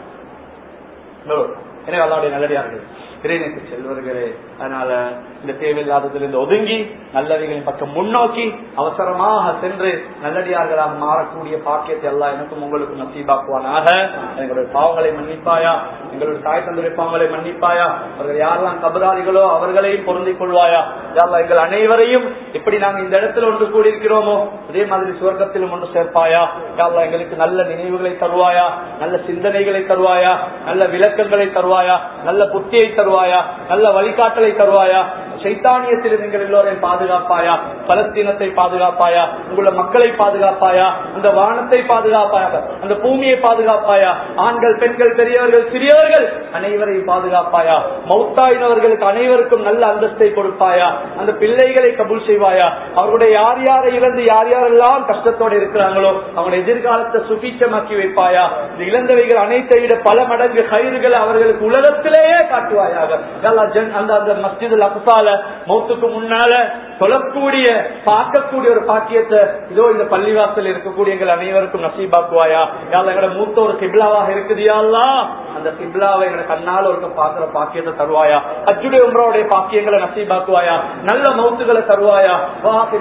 எனவே அல்லாவுடைய நல்லடியார்கள் இறைநேற்று செல்வர்களே அதனால இந்த தேவையில்லாததிலிருந்து ஒதுங்கி நல்லவைகளின் பக்கம் முன்னோக்கி அவசரமாக சென்று நல்லடியார்களாக மாறக்கூடிய பாக்கியத்தை எல்லாம் எனக்கும் உங்களுக்கும் நசீபாக்குவானாக எங்களுடைய பாவங்களை மன்னிப்பாயா எங்களுடைய தாய் தந்தை பாவங்களை மன்னிப்பாயா அவர்கள் யாரெல்லாம் கபராதிகளோ அவர்களையும் பொருந்திக் கொள்வாயா யாரெல்லாம் எங்கள் அனைவரையும் எப்படி நாங்கள் இந்த இடத்துல ஒன்று கூடியிருக்கிறோமோ அதே மாதிரி சுவர்க்கத்திலும் ஒன்று சேர்ப்பாயா யாரெல்லாம் எங்களுக்கு நல்ல நினைவுகளை தருவாயா நல்ல சிந்தனைகளை தருவாயா நல்ல விளக்கங்களை தருவாயா நல்ல புத்தியை தருவாயா நல்ல வழிகாட்டலை தருவாயா சைத்தானியத்தில் நீங்கள் எல்லோரையும் பாதுகாப்பாயா பலஸ்தீனத்தை பாதுகாப்பாயா உங்களோட மக்களை பாதுகாப்பாயா அந்த வானத்தை பாதுகாப்பாயா அந்த பூமியை பாதுகாப்பாயா ஆண்கள் பெண்கள் பெரியவர்கள் சிறியவர்கள் அனைவரையும் பாதுகாப்பாயா மௌத்தாயினவர்களுக்கு அனைவருக்கும் நல்ல அந்தஸ்தை கொடுப்பாயா அந்த பிள்ளைகளை கபூல் செய்வாயா அவர்களுடைய யார் யாரை இழந்து யார் யாரெல்லாம் கஷ்டத்தோடு இருக்கிறாங்களோ அவங்களுடைய எதிர்காலத்தை சுபீட்சமாக்கி வைப்பாயா இந்த இழந்தவைகள் அனைத்தை விட பல மடங்கு கயிறுகளை அவர்களுக்கு உலகத்திலேயே காட்டுவாயாக அந்த அந்த மஸ்ஜிதுல் அப்சால மௌத்துக்கு முன்னால சொல்லக்கூடிய பார்க்கக்கூடிய ஒரு பாக்கியத்தை இதோ இந்த பள்ளிவாசல் இருக்கக்கூடிய எங்கள் அனைவருக்கும் நசீபாக்குவாயா யாழ் எங்களோட மூத்த ஒரு கிப்லாவாக இருக்குதியாலா அந்த கிப்லாவை எங்களை கண்ணால் ஒரு பாக்குற பாக்கியத்தை தருவாயா அச்சுடைய உம்ரோடைய பாக்கியங்களை நசீபாக்குவாயா நல்ல மௌத்துகளை தருவாயா